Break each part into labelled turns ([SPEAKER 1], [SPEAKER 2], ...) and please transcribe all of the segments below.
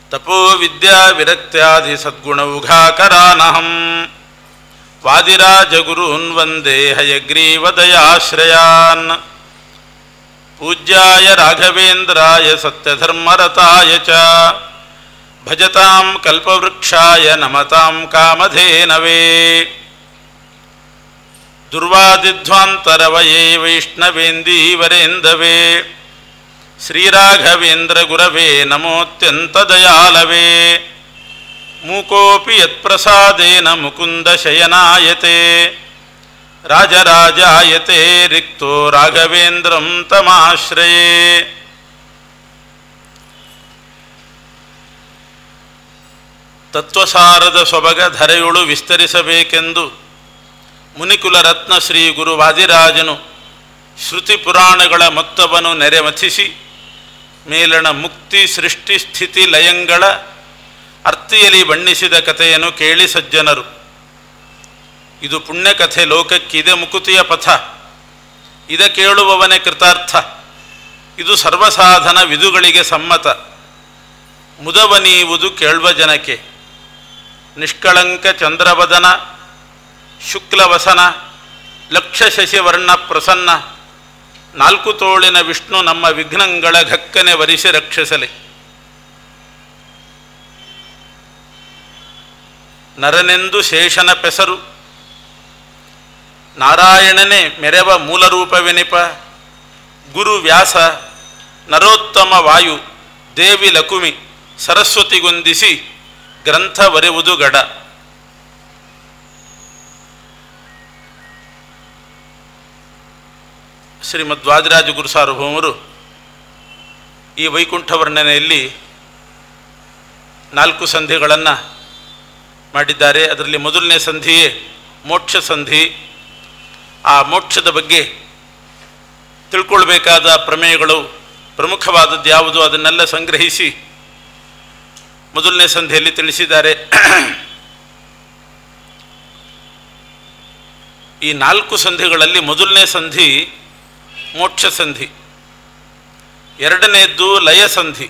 [SPEAKER 1] ತಪೋ ವಿದ್ಯಾ ವಿರಕ್ತ್ಯಾದಿ ಸದ್ಗುಣೌಘಾಕರಾನಹಂ ವಾದಿರಾಜಗುರೂನ್ ವಂದೇ ಹಯಗ್ರೀವದಯಾಶ್ರಯಾನ್ ಪೂಜ್ಯಾಯ ರಾಘವೇಂದ್ರಾಯ ಸತ್ಯಧರ್ಮರತಾಯ ಚ ಭಜತಾಂ ಕಲ್ಪವೃಕ್ಷಾಯ ನಮತಾಂ ಕಾಮಧೇನವೇ ದುರ್ವಾದಿಧ್ವಾಂತರವಯೇ ವೈಷ್ಣವೇಂದೀವರೇಂದವೇ ಶ್ರೀರಾಘವೇಂದ್ರಗುರವೇ ನಮೋತ್ಯಂತದಯಾಲವೇ ಮೂಕೋಪಿ ಯತ್ಪ್ರಸಾದೇನ ಮುಕುಂದಶಯನಾಯತೆ ರಾಜರಾಜಾಯತೆ ರಿಕ್ತೋ ರಾಘವೇಂದ್ರಂ ತಮಾಶ್ರಯೇ ತತ್ವಸಾರದ ಸೊಬಗ ಧರೆಯುಳು ವಿಸ್ತರಿಸಬೇಕೆಂದು ಮುನಿಕುಲ ರತ್ನ ಶ್ರೀ ಗುರು ವಾದಿರಾಜನು ಶ್ರುತಿ ಪುರಾಣಗಳ ಮೊತ್ತವನ್ನು ನೆರೆಮಥಿಸಿ ಮೇಲಣ ಮುಕ್ತಿ ಸೃಷ್ಟಿ ಸ್ಥಿತಿ ಲಯಂಗಳ ಅರ್ತಿಯಲ್ಲಿ ಬಣ್ಣಿಸಿದ ಕಥೆಯನ್ನು ಕೇಳಿ ಸಜ್ಜನರು ಇದು ಪುಣ್ಯಕಥೆ ಲೋಕಕ್ಕಿದೆ ಮುಕುತಿಯ ಪಥ ಇದ ಕೇಳುವವನೇ ಕೃತಾರ್ಥ ಇದು ಸರ್ವಸಾಧನ ವಿಧುಗಳಿಗೆ ಸಮ್ಮತ ಮುದವನೀವುದು ಕೇಳುವ ಜನಕ್ಕೆ ನಿಷ್ಕಳಂಕ ಚಂದ್ರವದನ ಶುಕ್ಲವಸನ ಲಕ್ಷ ಶಶಿವರ್ಣ ಪ್ರಸನ್ನ ನಾಲ್ಕು ತೋಳಿನ ವಿಷ್ಣು ನಮ್ಮ ವಿಘ್ನಗಳ ಘಕ್ಕನೆ ವರಿಸಿ ರಕ್ಷಿಸಲಿ ನರನೆಂದು ಶೇಷನ ಪೆಸರು ನಾರಾಯಣನೇ ಮೆರೆವ ಮೂಲರೂಪವೆನಿಪ ಗುರು ವ್ಯಾಸ ನರೋತ್ತಮ ವಾಯು ದೇವಿ ಲಕುಮಿ ಸರಸ್ವತಿಗೊಂದಿಸಿ ಗ್ರಂಥ ಬರೆಯುವುದು ಗಡ ಶ್ರೀಮದ್ ವಾದಿರಾಜ ಗುರು ಸಾರ್ವಭೌಮರು ಈ ವೈಕುಂಠ ವರ್ಣನೆಯಲ್ಲಿ ನಾಲ್ಕು ಸಂಧಿಗಳನ್ನು ಮಾಡಿದ್ದಾರೆ ಅದರಲ್ಲಿ ಮೊದಲನೇ ಸಂಧಿಯೇ ಮೋಕ್ಷ ಸಂಧಿ ಆ ಮೋಕ್ಷದ ಬಗ್ಗೆ ತಿಳ್ಕೊಳ್ಬೇಕಾದ ಪ್ರಮೇಯಗಳು ಪ್ರಮುಖವಾದದ್ದು ಯಾವುದು ಅದನ್ನೆಲ್ಲ ಸಂಗ್ರಹಿಸಿ ಮೊದಲನೇ ಸಂಧಿಯಲ್ಲಿ ತಿಳಿಸಿದ್ದಾರೆ ಈ ನಾಲ್ಕು ಸಂಧಿಗಳಲ್ಲಿ ಮೊದಲನೇ ಸಂಧಿ ಮೋಕ್ಷ ಸಂಧಿ ಎರಡನೆಯದ್ದು ಲಯ ಸಂಧಿ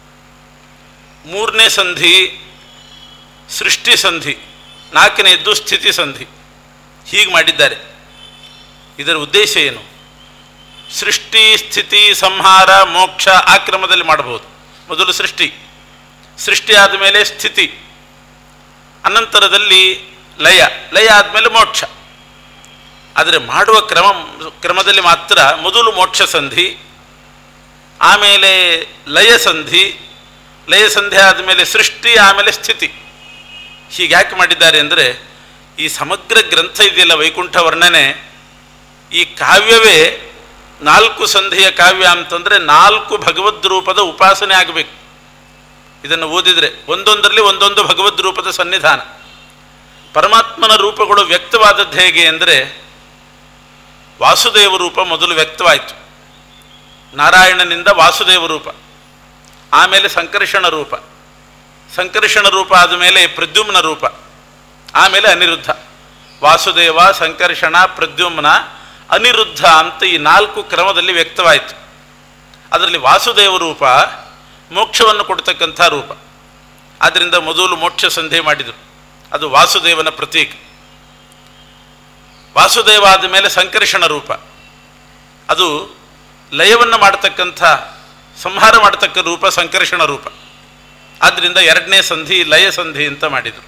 [SPEAKER 1] ಮೂರನೇ ಸಂಧಿ ಸೃಷ್ಟಿ ಸಂಧಿ ನಾಲ್ಕನೆಯದ್ದು ಸ್ಥಿತಿ ಸಂಧಿ ಹೀಗೆ ಮಾಡಿದ್ದಾರೆ ಇದರ ಉದ್ದೇಶ ಏನು ಸೃಷ್ಟಿ ಸ್ಥಿತಿ ಸಂಹಾರ ಮೋಕ್ಷ ಆ ಕ್ರಮದಲ್ಲಿ ಮಾಡಬಹುದು ಮೊದಲು ಸೃಷ್ಟಿ ಸೃಷ್ಟಿ ಆದಮೇಲೆ ಸ್ಥಿತಿ ಅನಂತರದಲ್ಲಿ ಲಯ ಲಯ ಆದಮೇಲೆ ಮೋಕ್ಷ ಆದರೆ ಮಾಡುವ ಕ್ರಮ ಕ್ರಮದಲ್ಲಿ ಮಾತ್ರ ಮೊದಲು ಮೋಕ್ಷ ಸಂಧಿ ಆಮೇಲೆ ಲಯ ಸಂಧಿ ಲಯ ಸಂಧಿ ಆದಮೇಲೆ ಸೃಷ್ಟಿ ಆಮೇಲೆ ಸ್ಥಿತಿ ಹೀಗೆ ಯಾಕೆ ಮಾಡಿದ್ದಾರೆ ಅಂದರೆ ಈ ಸಮಗ್ರ ಗ್ರಂಥ ಇದೆಯಲ್ಲ ವೈಕುಂಠ ವರ್ಣನೆ ಈ ಕಾವ್ಯವೇ ನಾಲ್ಕು ಸಂಧಿಯ ಕಾವ್ಯ ಅಂತಂದರೆ ನಾಲ್ಕು ಭಗವದ್ ರೂಪದ ಉಪಾಸನೆ ಆಗಬೇಕು ಇದನ್ನು ಓದಿದರೆ ಒಂದೊಂದರಲ್ಲಿ ಒಂದೊಂದು ಭಗವದ್ ರೂಪದ ಸನ್ನಿಧಾನ ಪರಮಾತ್ಮನ ರೂಪಗಳು ವ್ಯಕ್ತವಾದದ್ದು ಹೇಗೆ ಅಂದರೆ ವಾಸುದೇವ ರೂಪ ಮೊದಲು ವ್ಯಕ್ತವಾಯಿತು ನಾರಾಯಣನಿಂದ ವಾಸುದೇವ ರೂಪ ಆಮೇಲೆ ಸಂಕರ್ಷಣ ರೂಪ ಸಂಕರ್ಷಣ ರೂಪ ಆದಮೇಲೆ ಪ್ರದ್ಯುಮ್ನ ರೂಪ ಆಮೇಲೆ ಅನಿರುದ್ಧ ವಾಸುದೇವ ಸಂಕರ್ಷಣ ಪ್ರದ್ಯುಮ್ನ ಅನಿರುದ್ಧ ಅಂತ ಈ ನಾಲ್ಕು ಕ್ರಮದಲ್ಲಿ ವ್ಯಕ್ತವಾಯಿತು ಅದರಲ್ಲಿ ವಾಸುದೇವ ರೂಪ ಮೋಕ್ಷವನ್ನು ಕೊಡ್ತಕ್ಕಂಥ ರೂಪ ಆದ್ದರಿಂದ ಮೊದಲು ಮೋಕ್ಷ ಸಂಧಿ ಮಾಡಿದರು ಅದು ವಾಸುದೇವನ ಪ್ರತೀಕ ವಾಸುದೇವ ಆದ ಮೇಲೆ ಸಂಕರ್ಷಣ ರೂಪ ಅದು ಲಯವನ್ನು ಮಾಡತಕ್ಕಂಥ ಸಂಹಾರ ಮಾಡತಕ್ಕ ರೂಪ ಸಂಕರ್ಷಣ ರೂಪ ಆದ್ದರಿಂದ ಎರಡನೇ ಸಂಧಿ ಲಯ ಸಂಧಿ ಅಂತ ಮಾಡಿದರು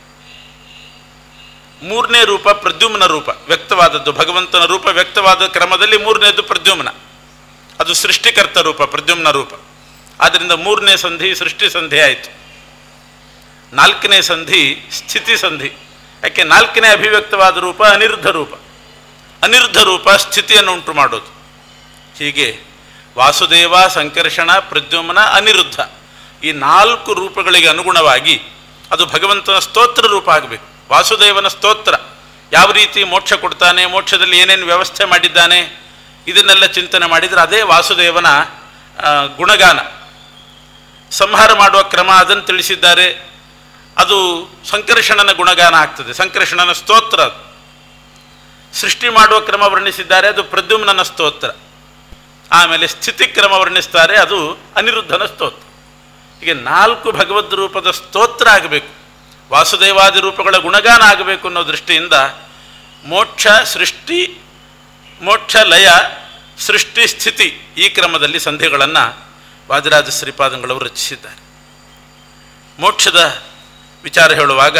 [SPEAKER 1] ಮೂರನೇ ರೂಪ ಪ್ರದ್ಯುಮ್ನ ರೂಪ ವ್ಯಕ್ತವಾದದ್ದು ಭಗವಂತನ ರೂಪ ವ್ಯಕ್ತವಾದ ಕ್ರಮದಲ್ಲಿ ಮೂರನೇದು ಪ್ರದ್ಯುಮ್ನ ಅದು ಸೃಷ್ಟಿಕರ್ತ ರೂಪ ಪ್ರದ್ಯುಮ್ನ ರೂಪ ಆದ್ದರಿಂದ ಮೂರನೇ ಸಂಧಿ ಸೃಷ್ಟಿ ಸಂಧಿ ಆಯಿತು ನಾಲ್ಕನೇ ಸಂಧಿ ಸ್ಥಿತಿ ಸಂಧಿ ಯಾಕೆ ನಾಲ್ಕನೇ ಅಭಿವ್ಯಕ್ತವಾದ ರೂಪ ಅನಿರುದ್ಧ ರೂಪ ಅನಿರುದ್ಧ ರೂಪ ಸ್ಥಿತಿಯನ್ನು ಉಂಟು ಮಾಡೋದು ಹೀಗೆ ವಾಸುದೇವ ಸಂಕರ್ಷಣ ಪ್ರದ್ಯುಮ್ನ ಅನಿರುದ್ಧ ಈ ನಾಲ್ಕು ರೂಪಗಳಿಗೆ ಅನುಗುಣವಾಗಿ ಅದು ಭಗವಂತನ ಸ್ತೋತ್ರ ರೂಪ ಆಗಬೇಕು ವಾಸುದೇವನ ಸ್ತೋತ್ರ ಯಾವ ರೀತಿ ಮೋಕ್ಷ ಕೊಡ್ತಾನೆ ಮೋಕ್ಷದಲ್ಲಿ ಏನೇನು ವ್ಯವಸ್ಥೆ ಮಾಡಿದ್ದಾನೆ ಇದನ್ನೆಲ್ಲ ಚಿಂತನೆ ಮಾಡಿದರೆ ಅದೇ ವಾಸುದೇವನ ಆ, ಗುಣಗಾನ ಸಂಹಾರ ಮಾಡುವ ಕ್ರಮ ಅದನ್ನು ತಿಳಿಸಿದ್ದಾರೆ ಅದು ಸಂಕರ್ಷಣನ ಗುಣಗಾನ ಆಗ್ತದೆ ಸಂಕರ್ಷಣನ ಸ್ತೋತ್ರ ಅದು ಸೃಷ್ಟಿ ಮಾಡುವ ಕ್ರಮ ವರ್ಣಿಸಿದ್ದಾರೆ ಅದು ಪ್ರದ್ಯುಮ್ನನ ಸ್ತೋತ್ರ ಆಮೇಲೆ ಸ್ಥಿತಿ ಕ್ರಮ ವರ್ಣಿಸ್ತಾರೆ ಅದು ಅನಿರುದ್ಧನ ಸ್ತೋತ್ರ ಹೀಗೆ ನಾಲ್ಕು ಭಗವದ್ ರೂಪದ ಸ್ತೋತ್ರ ಆಗಬೇಕು ವಾಸುದೇವಾದಿ ರೂಪಗಳ ಗುಣಗಾನ ಆಗಬೇಕು ಅನ್ನೋ ದೃಷ್ಟಿಯಿಂದ ಮೋಕ್ಷ ಸೃಷ್ಟಿ ಮೋಕ್ಷ ಲಯ ಸೃಷ್ಟಿ ಸ್ಥಿತಿ ಈ ಕ್ರಮದಲ್ಲಿ ಸಂಧಿಗಳನ್ನು ವಾದಿರಾಜ ಶ್ರೀಪಾದಂಗಳವರು ರಚಿಸಿದ್ದಾರೆ ಮೋಕ್ಷದ ವಿಚಾರ ಹೇಳುವಾಗ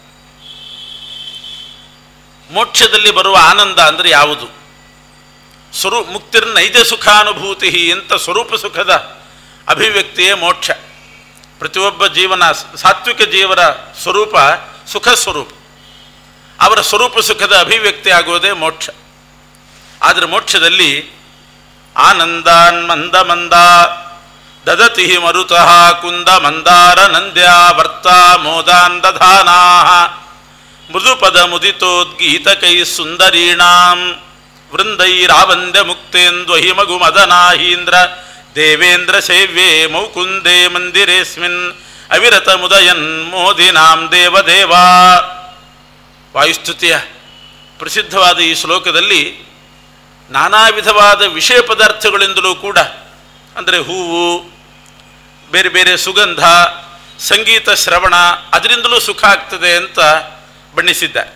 [SPEAKER 1] ಮೋಕ್ಷದಲ್ಲಿ ಬರುವ ಆನಂದ ಅಂದರೆ ಯಾವುದು ಸ್ವರೂ ಮುಕ್ತಿರ್ ನೈಜ ಸುಖಾನುಭೂತಿ ಅಂತ ಸ್ವರೂಪ ಸುಖದ ಅಭಿವ್ಯಕ್ತಿಯೇ ಮೋಕ್ಷ ಪ್ರತಿಯೊಬ್ಬ ಜೀವನ ಸಾತ್ವಿಕ ಜೀವರ ಸ್ವರೂಪ ಸುಖ ಸ್ವರೂಪ ಅವರ ಸ್ವರೂಪ ಸುಖದ ಅಭಿವ್ಯಕ್ತಿ ಆಗುವುದೇ ಮೋಕ್ಷ ಆದರೆ ಮೋಕ್ಷದಲ್ಲಿ ಆನಂದಾನ್ ಮಂದ ಮಂದ ದದತಿ ಮರುತಃ ಕುಂದ ಮಂದಾರ ನಂದ್ಯ ವರ್ತ ಮೋದಾನ್ ದಧಾನಾ ಮೃದುಪದ ಮುದಿತೋದ್ಗೀತಕೈ ಸುಂದರೀಣಾಂ ವೃಂದೈರಾವಂದ್ಯ ಮುಕ್ತೇಂದ್ವಹಿ ಮಗು ಮದನಾಹೀಂದ್ರ ದೇವೇಂದ್ರ ಸೇವ್ಯೆ ಮೌಕುಂದೇ ಮಂದಿರೇಸ್ಮಿನ್ ಅವಿರತ ಮುದಯನ್ ಮೋದಿನಾಂ ದೇವದೇವ ವಾಯುಸ್ತುತಿಯ ಪ್ರಸಿದ್ಧವಾದ ಈ ಶ್ಲೋಕದಲ್ಲಿ ನಾನಾ ವಿಧವಾದ ವಿಷಯ ಪದಾರ್ಥಗಳಿಂದಲೂ ಕೂಡ ಅಂದರೆ ಹೂವು ಬೇರೆ ಬೇರೆ ಸುಗಂಧ ಸಂಗೀತ ಶ್ರವಣ ಅದರಿಂದಲೂ ಸುಖ ಆಗ್ತದೆ ಅಂತ ಬಣ್ಣಿಸಿದ್ದಾರೆ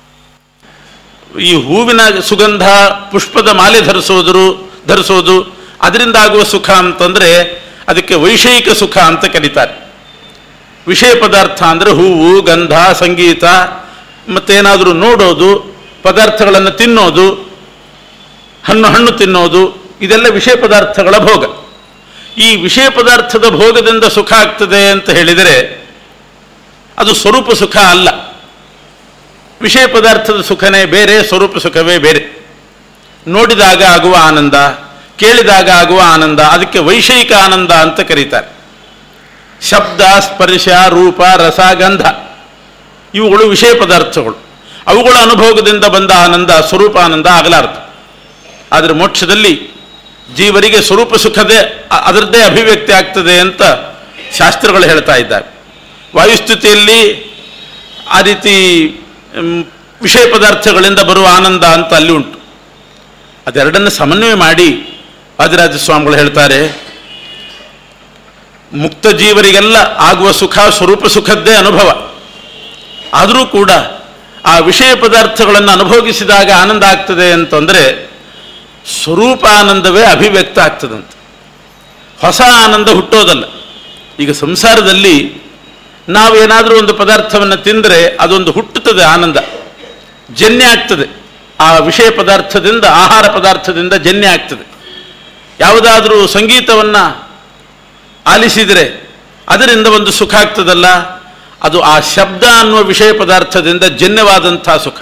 [SPEAKER 1] ಈ ಹೂವಿನ ಸುಗಂಧ ಪುಷ್ಪದ ಮಾಲೆ ಧರಿಸೋದ್ರು ಧರಿಸೋದು ಅದರಿಂದ ಆಗುವ ಸುಖ ಅಂತಂದರೆ ಅದಕ್ಕೆ ವೈಷಯಿಕ ಸುಖ ಅಂತ ಕರೀತಾರೆ ವಿಷಯ ಪದಾರ್ಥ ಅಂದರೆ ಹೂವು ಗಂಧ ಸಂಗೀತ ಮತ್ತೇನಾದರೂ ನೋಡೋದು ಪದಾರ್ಥಗಳನ್ನು ತಿನ್ನೋದು ಹಣ್ಣು ಹಣ್ಣು ತಿನ್ನೋದು ಇದೆಲ್ಲ ವಿಷಯ ಪದಾರ್ಥಗಳ ಭೋಗ ಈ ವಿಷಯ ಪದಾರ್ಥದ ಭೋಗದಿಂದ ಸುಖ ಆಗ್ತದೆ ಅಂತ ಹೇಳಿದರೆ ಅದು ಸ್ವರೂಪ ಸುಖ ಅಲ್ಲ ವಿಷಯ ಪದಾರ್ಥದ ಸುಖನೇ ಬೇರೆ ಸ್ವರೂಪ ಸುಖವೇ ಬೇರೆ ನೋಡಿದಾಗ ಆಗುವ ಆನಂದ ಕೇಳಿದಾಗ ಆಗುವ ಆನಂದ ಅದಕ್ಕೆ ವೈಷಯಿಕ ಆನಂದ ಅಂತ ಕರೀತಾರೆ ಶಬ್ದ ಸ್ಪರ್ಶ ರೂಪ ರಸ ಗಂಧ ಇವುಗಳು ವಿಷಯ ಪದಾರ್ಥಗಳು ಅವುಗಳ ಅನುಭೋಗದಿಂದ ಬಂದ ಆನಂದ ಸ್ವರೂಪ ಆನಂದ ಆಗಲಾರದು ಆದರೆ ಮೋಕ್ಷದಲ್ಲಿ ಜೀವರಿಗೆ ಸ್ವರೂಪ ಸುಖದೇ ಅ- ಅದರದ್ದೇ ಅಭಿವ್ಯಕ್ತಿ ಆಗ್ತದೆ ಅಂತ ಶಾಸ್ತ್ರಗಳು ಹೇಳ್ತಾ ಇದ್ದಾರೆ ವಾಯುಸ್ಥಿತಿಯಲ್ಲಿ ಆ ರೀತಿ ಮ್, ವಿಷಯ ಪದಾರ್ಥಗಳಿಂದ ಬರುವ ಆನಂದ ಅಂತ ಅಲ್ಲಿ ಉಂಟು ಅದೆರಡನ್ನು ಸಮನ್ವಯ ಮಾಡಿ ವಾದಿರಾಜ ಸ್ವಾಮಿಗಳು ಹೇಳ್ತಾರೆ ಮುಕ್ತ ಜೀವರಿಗೆಲ್ಲ ಆಗುವ ಸುಖ ಸ್ವರೂಪ ಸುಖದ್ದೇ ಅನುಭವ ಆದರೂ ಕೂಡ ಆ ವಿಷಯ ಪದಾರ್ಥಗಳನ್ನು ಅನುಭೋಗಿಸಿದಾಗ ಆನಂದ ಆಗ್ತದೆ ಅಂತಂದರೆ ಸ್ವರೂಪ ಆನಂದವೇ ಅಭಿವ್ಯಕ್ತ ಆಗ್ತದಂತೆ ಹೊಸ ಆನಂದ ಹುಟ್ಟೋದಲ್ಲ ಈಗ ಸಂಸಾರದಲ್ಲಿ ನಾವೇನಾದರೂ ಒಂದು ಪದಾರ್ಥವನ್ನು ತಿಂದರೆ ಅದೊಂದು ಹುಟ್ಟುತ್ತದೆ ಆನಂದ ಜನ್ಯ ಆಗ್ತದೆ ಆ ವಿಷಯ ಪದಾರ್ಥದಿಂದ ಆಹಾರ ಪದಾರ್ಥದಿಂದ ಜನ್ಯ ಆಗ್ತದೆ ಯಾವುದಾದರೂ ಸಂಗೀತವನ್ನು ಆಲಿಸಿದರೆ ಅದರಿಂದ ಒಂದು ಸುಖ ಆಗ್ತದಲ್ಲ ಅದು ಆ ಶಬ್ದ ಅನ್ನುವ ವಿಷಯ ಪದಾರ್ಥದಿಂದ ಜನ್ಯವಾದಂಥ ಸುಖ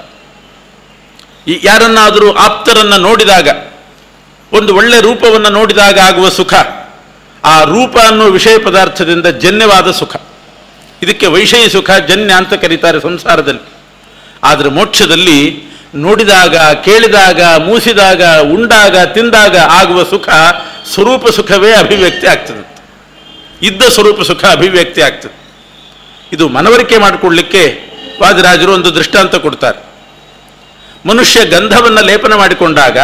[SPEAKER 1] ಈ ಯಾರನ್ನಾದರೂ ಆಪ್ತರನ್ನು ನೋಡಿದಾಗ ಒಂದು ಒಳ್ಳೆ ರೂಪವನ್ನು ನೋಡಿದಾಗ ಆಗುವ ಸುಖ ಆ ರೂಪ ಅನ್ನುವ ವಿಷಯ ಪದಾರ್ಥದಿಂದ ಜನ್ಯವಾದ ಸುಖ ಇದಕ್ಕೆ ವೈಷಯಿ ಸುಖ ಜನ್ಯ ಅಂತ ಕರೀತಾರೆ ಸಂಸಾರದಲ್ಲಿ ಆದರೆ ಮೋಕ್ಷದಲ್ಲಿ ನೋಡಿದಾಗ ಕೇಳಿದಾಗ ಮೂಸಿದಾಗ ಉಂಡಾಗ ತಿಂದಾಗ ಆಗುವ ಸುಖ ಸ್ವರೂಪ ಸುಖವೇ ಅಭಿವ್ಯಕ್ತಿ ಆಗ್ತದೆ ಇದ್ದ ಸ್ವರೂಪ ಸುಖ ಅಭಿವ್ಯಕ್ತಿ ಆಗ್ತದೆ ಇದು ಮನವರಿಕೆ ಮಾಡಿಕೊಳ್ಳಿಕ್ಕೆ ವಾದಿರಾಜರು ಒಂದು ದೃಷ್ಟಾಂತ ಕೊಡ್ತಾರೆ ಮನುಷ್ಯ ಗಂಧವನ್ನು ಲೇಪನ ಮಾಡಿಕೊಂಡಾಗ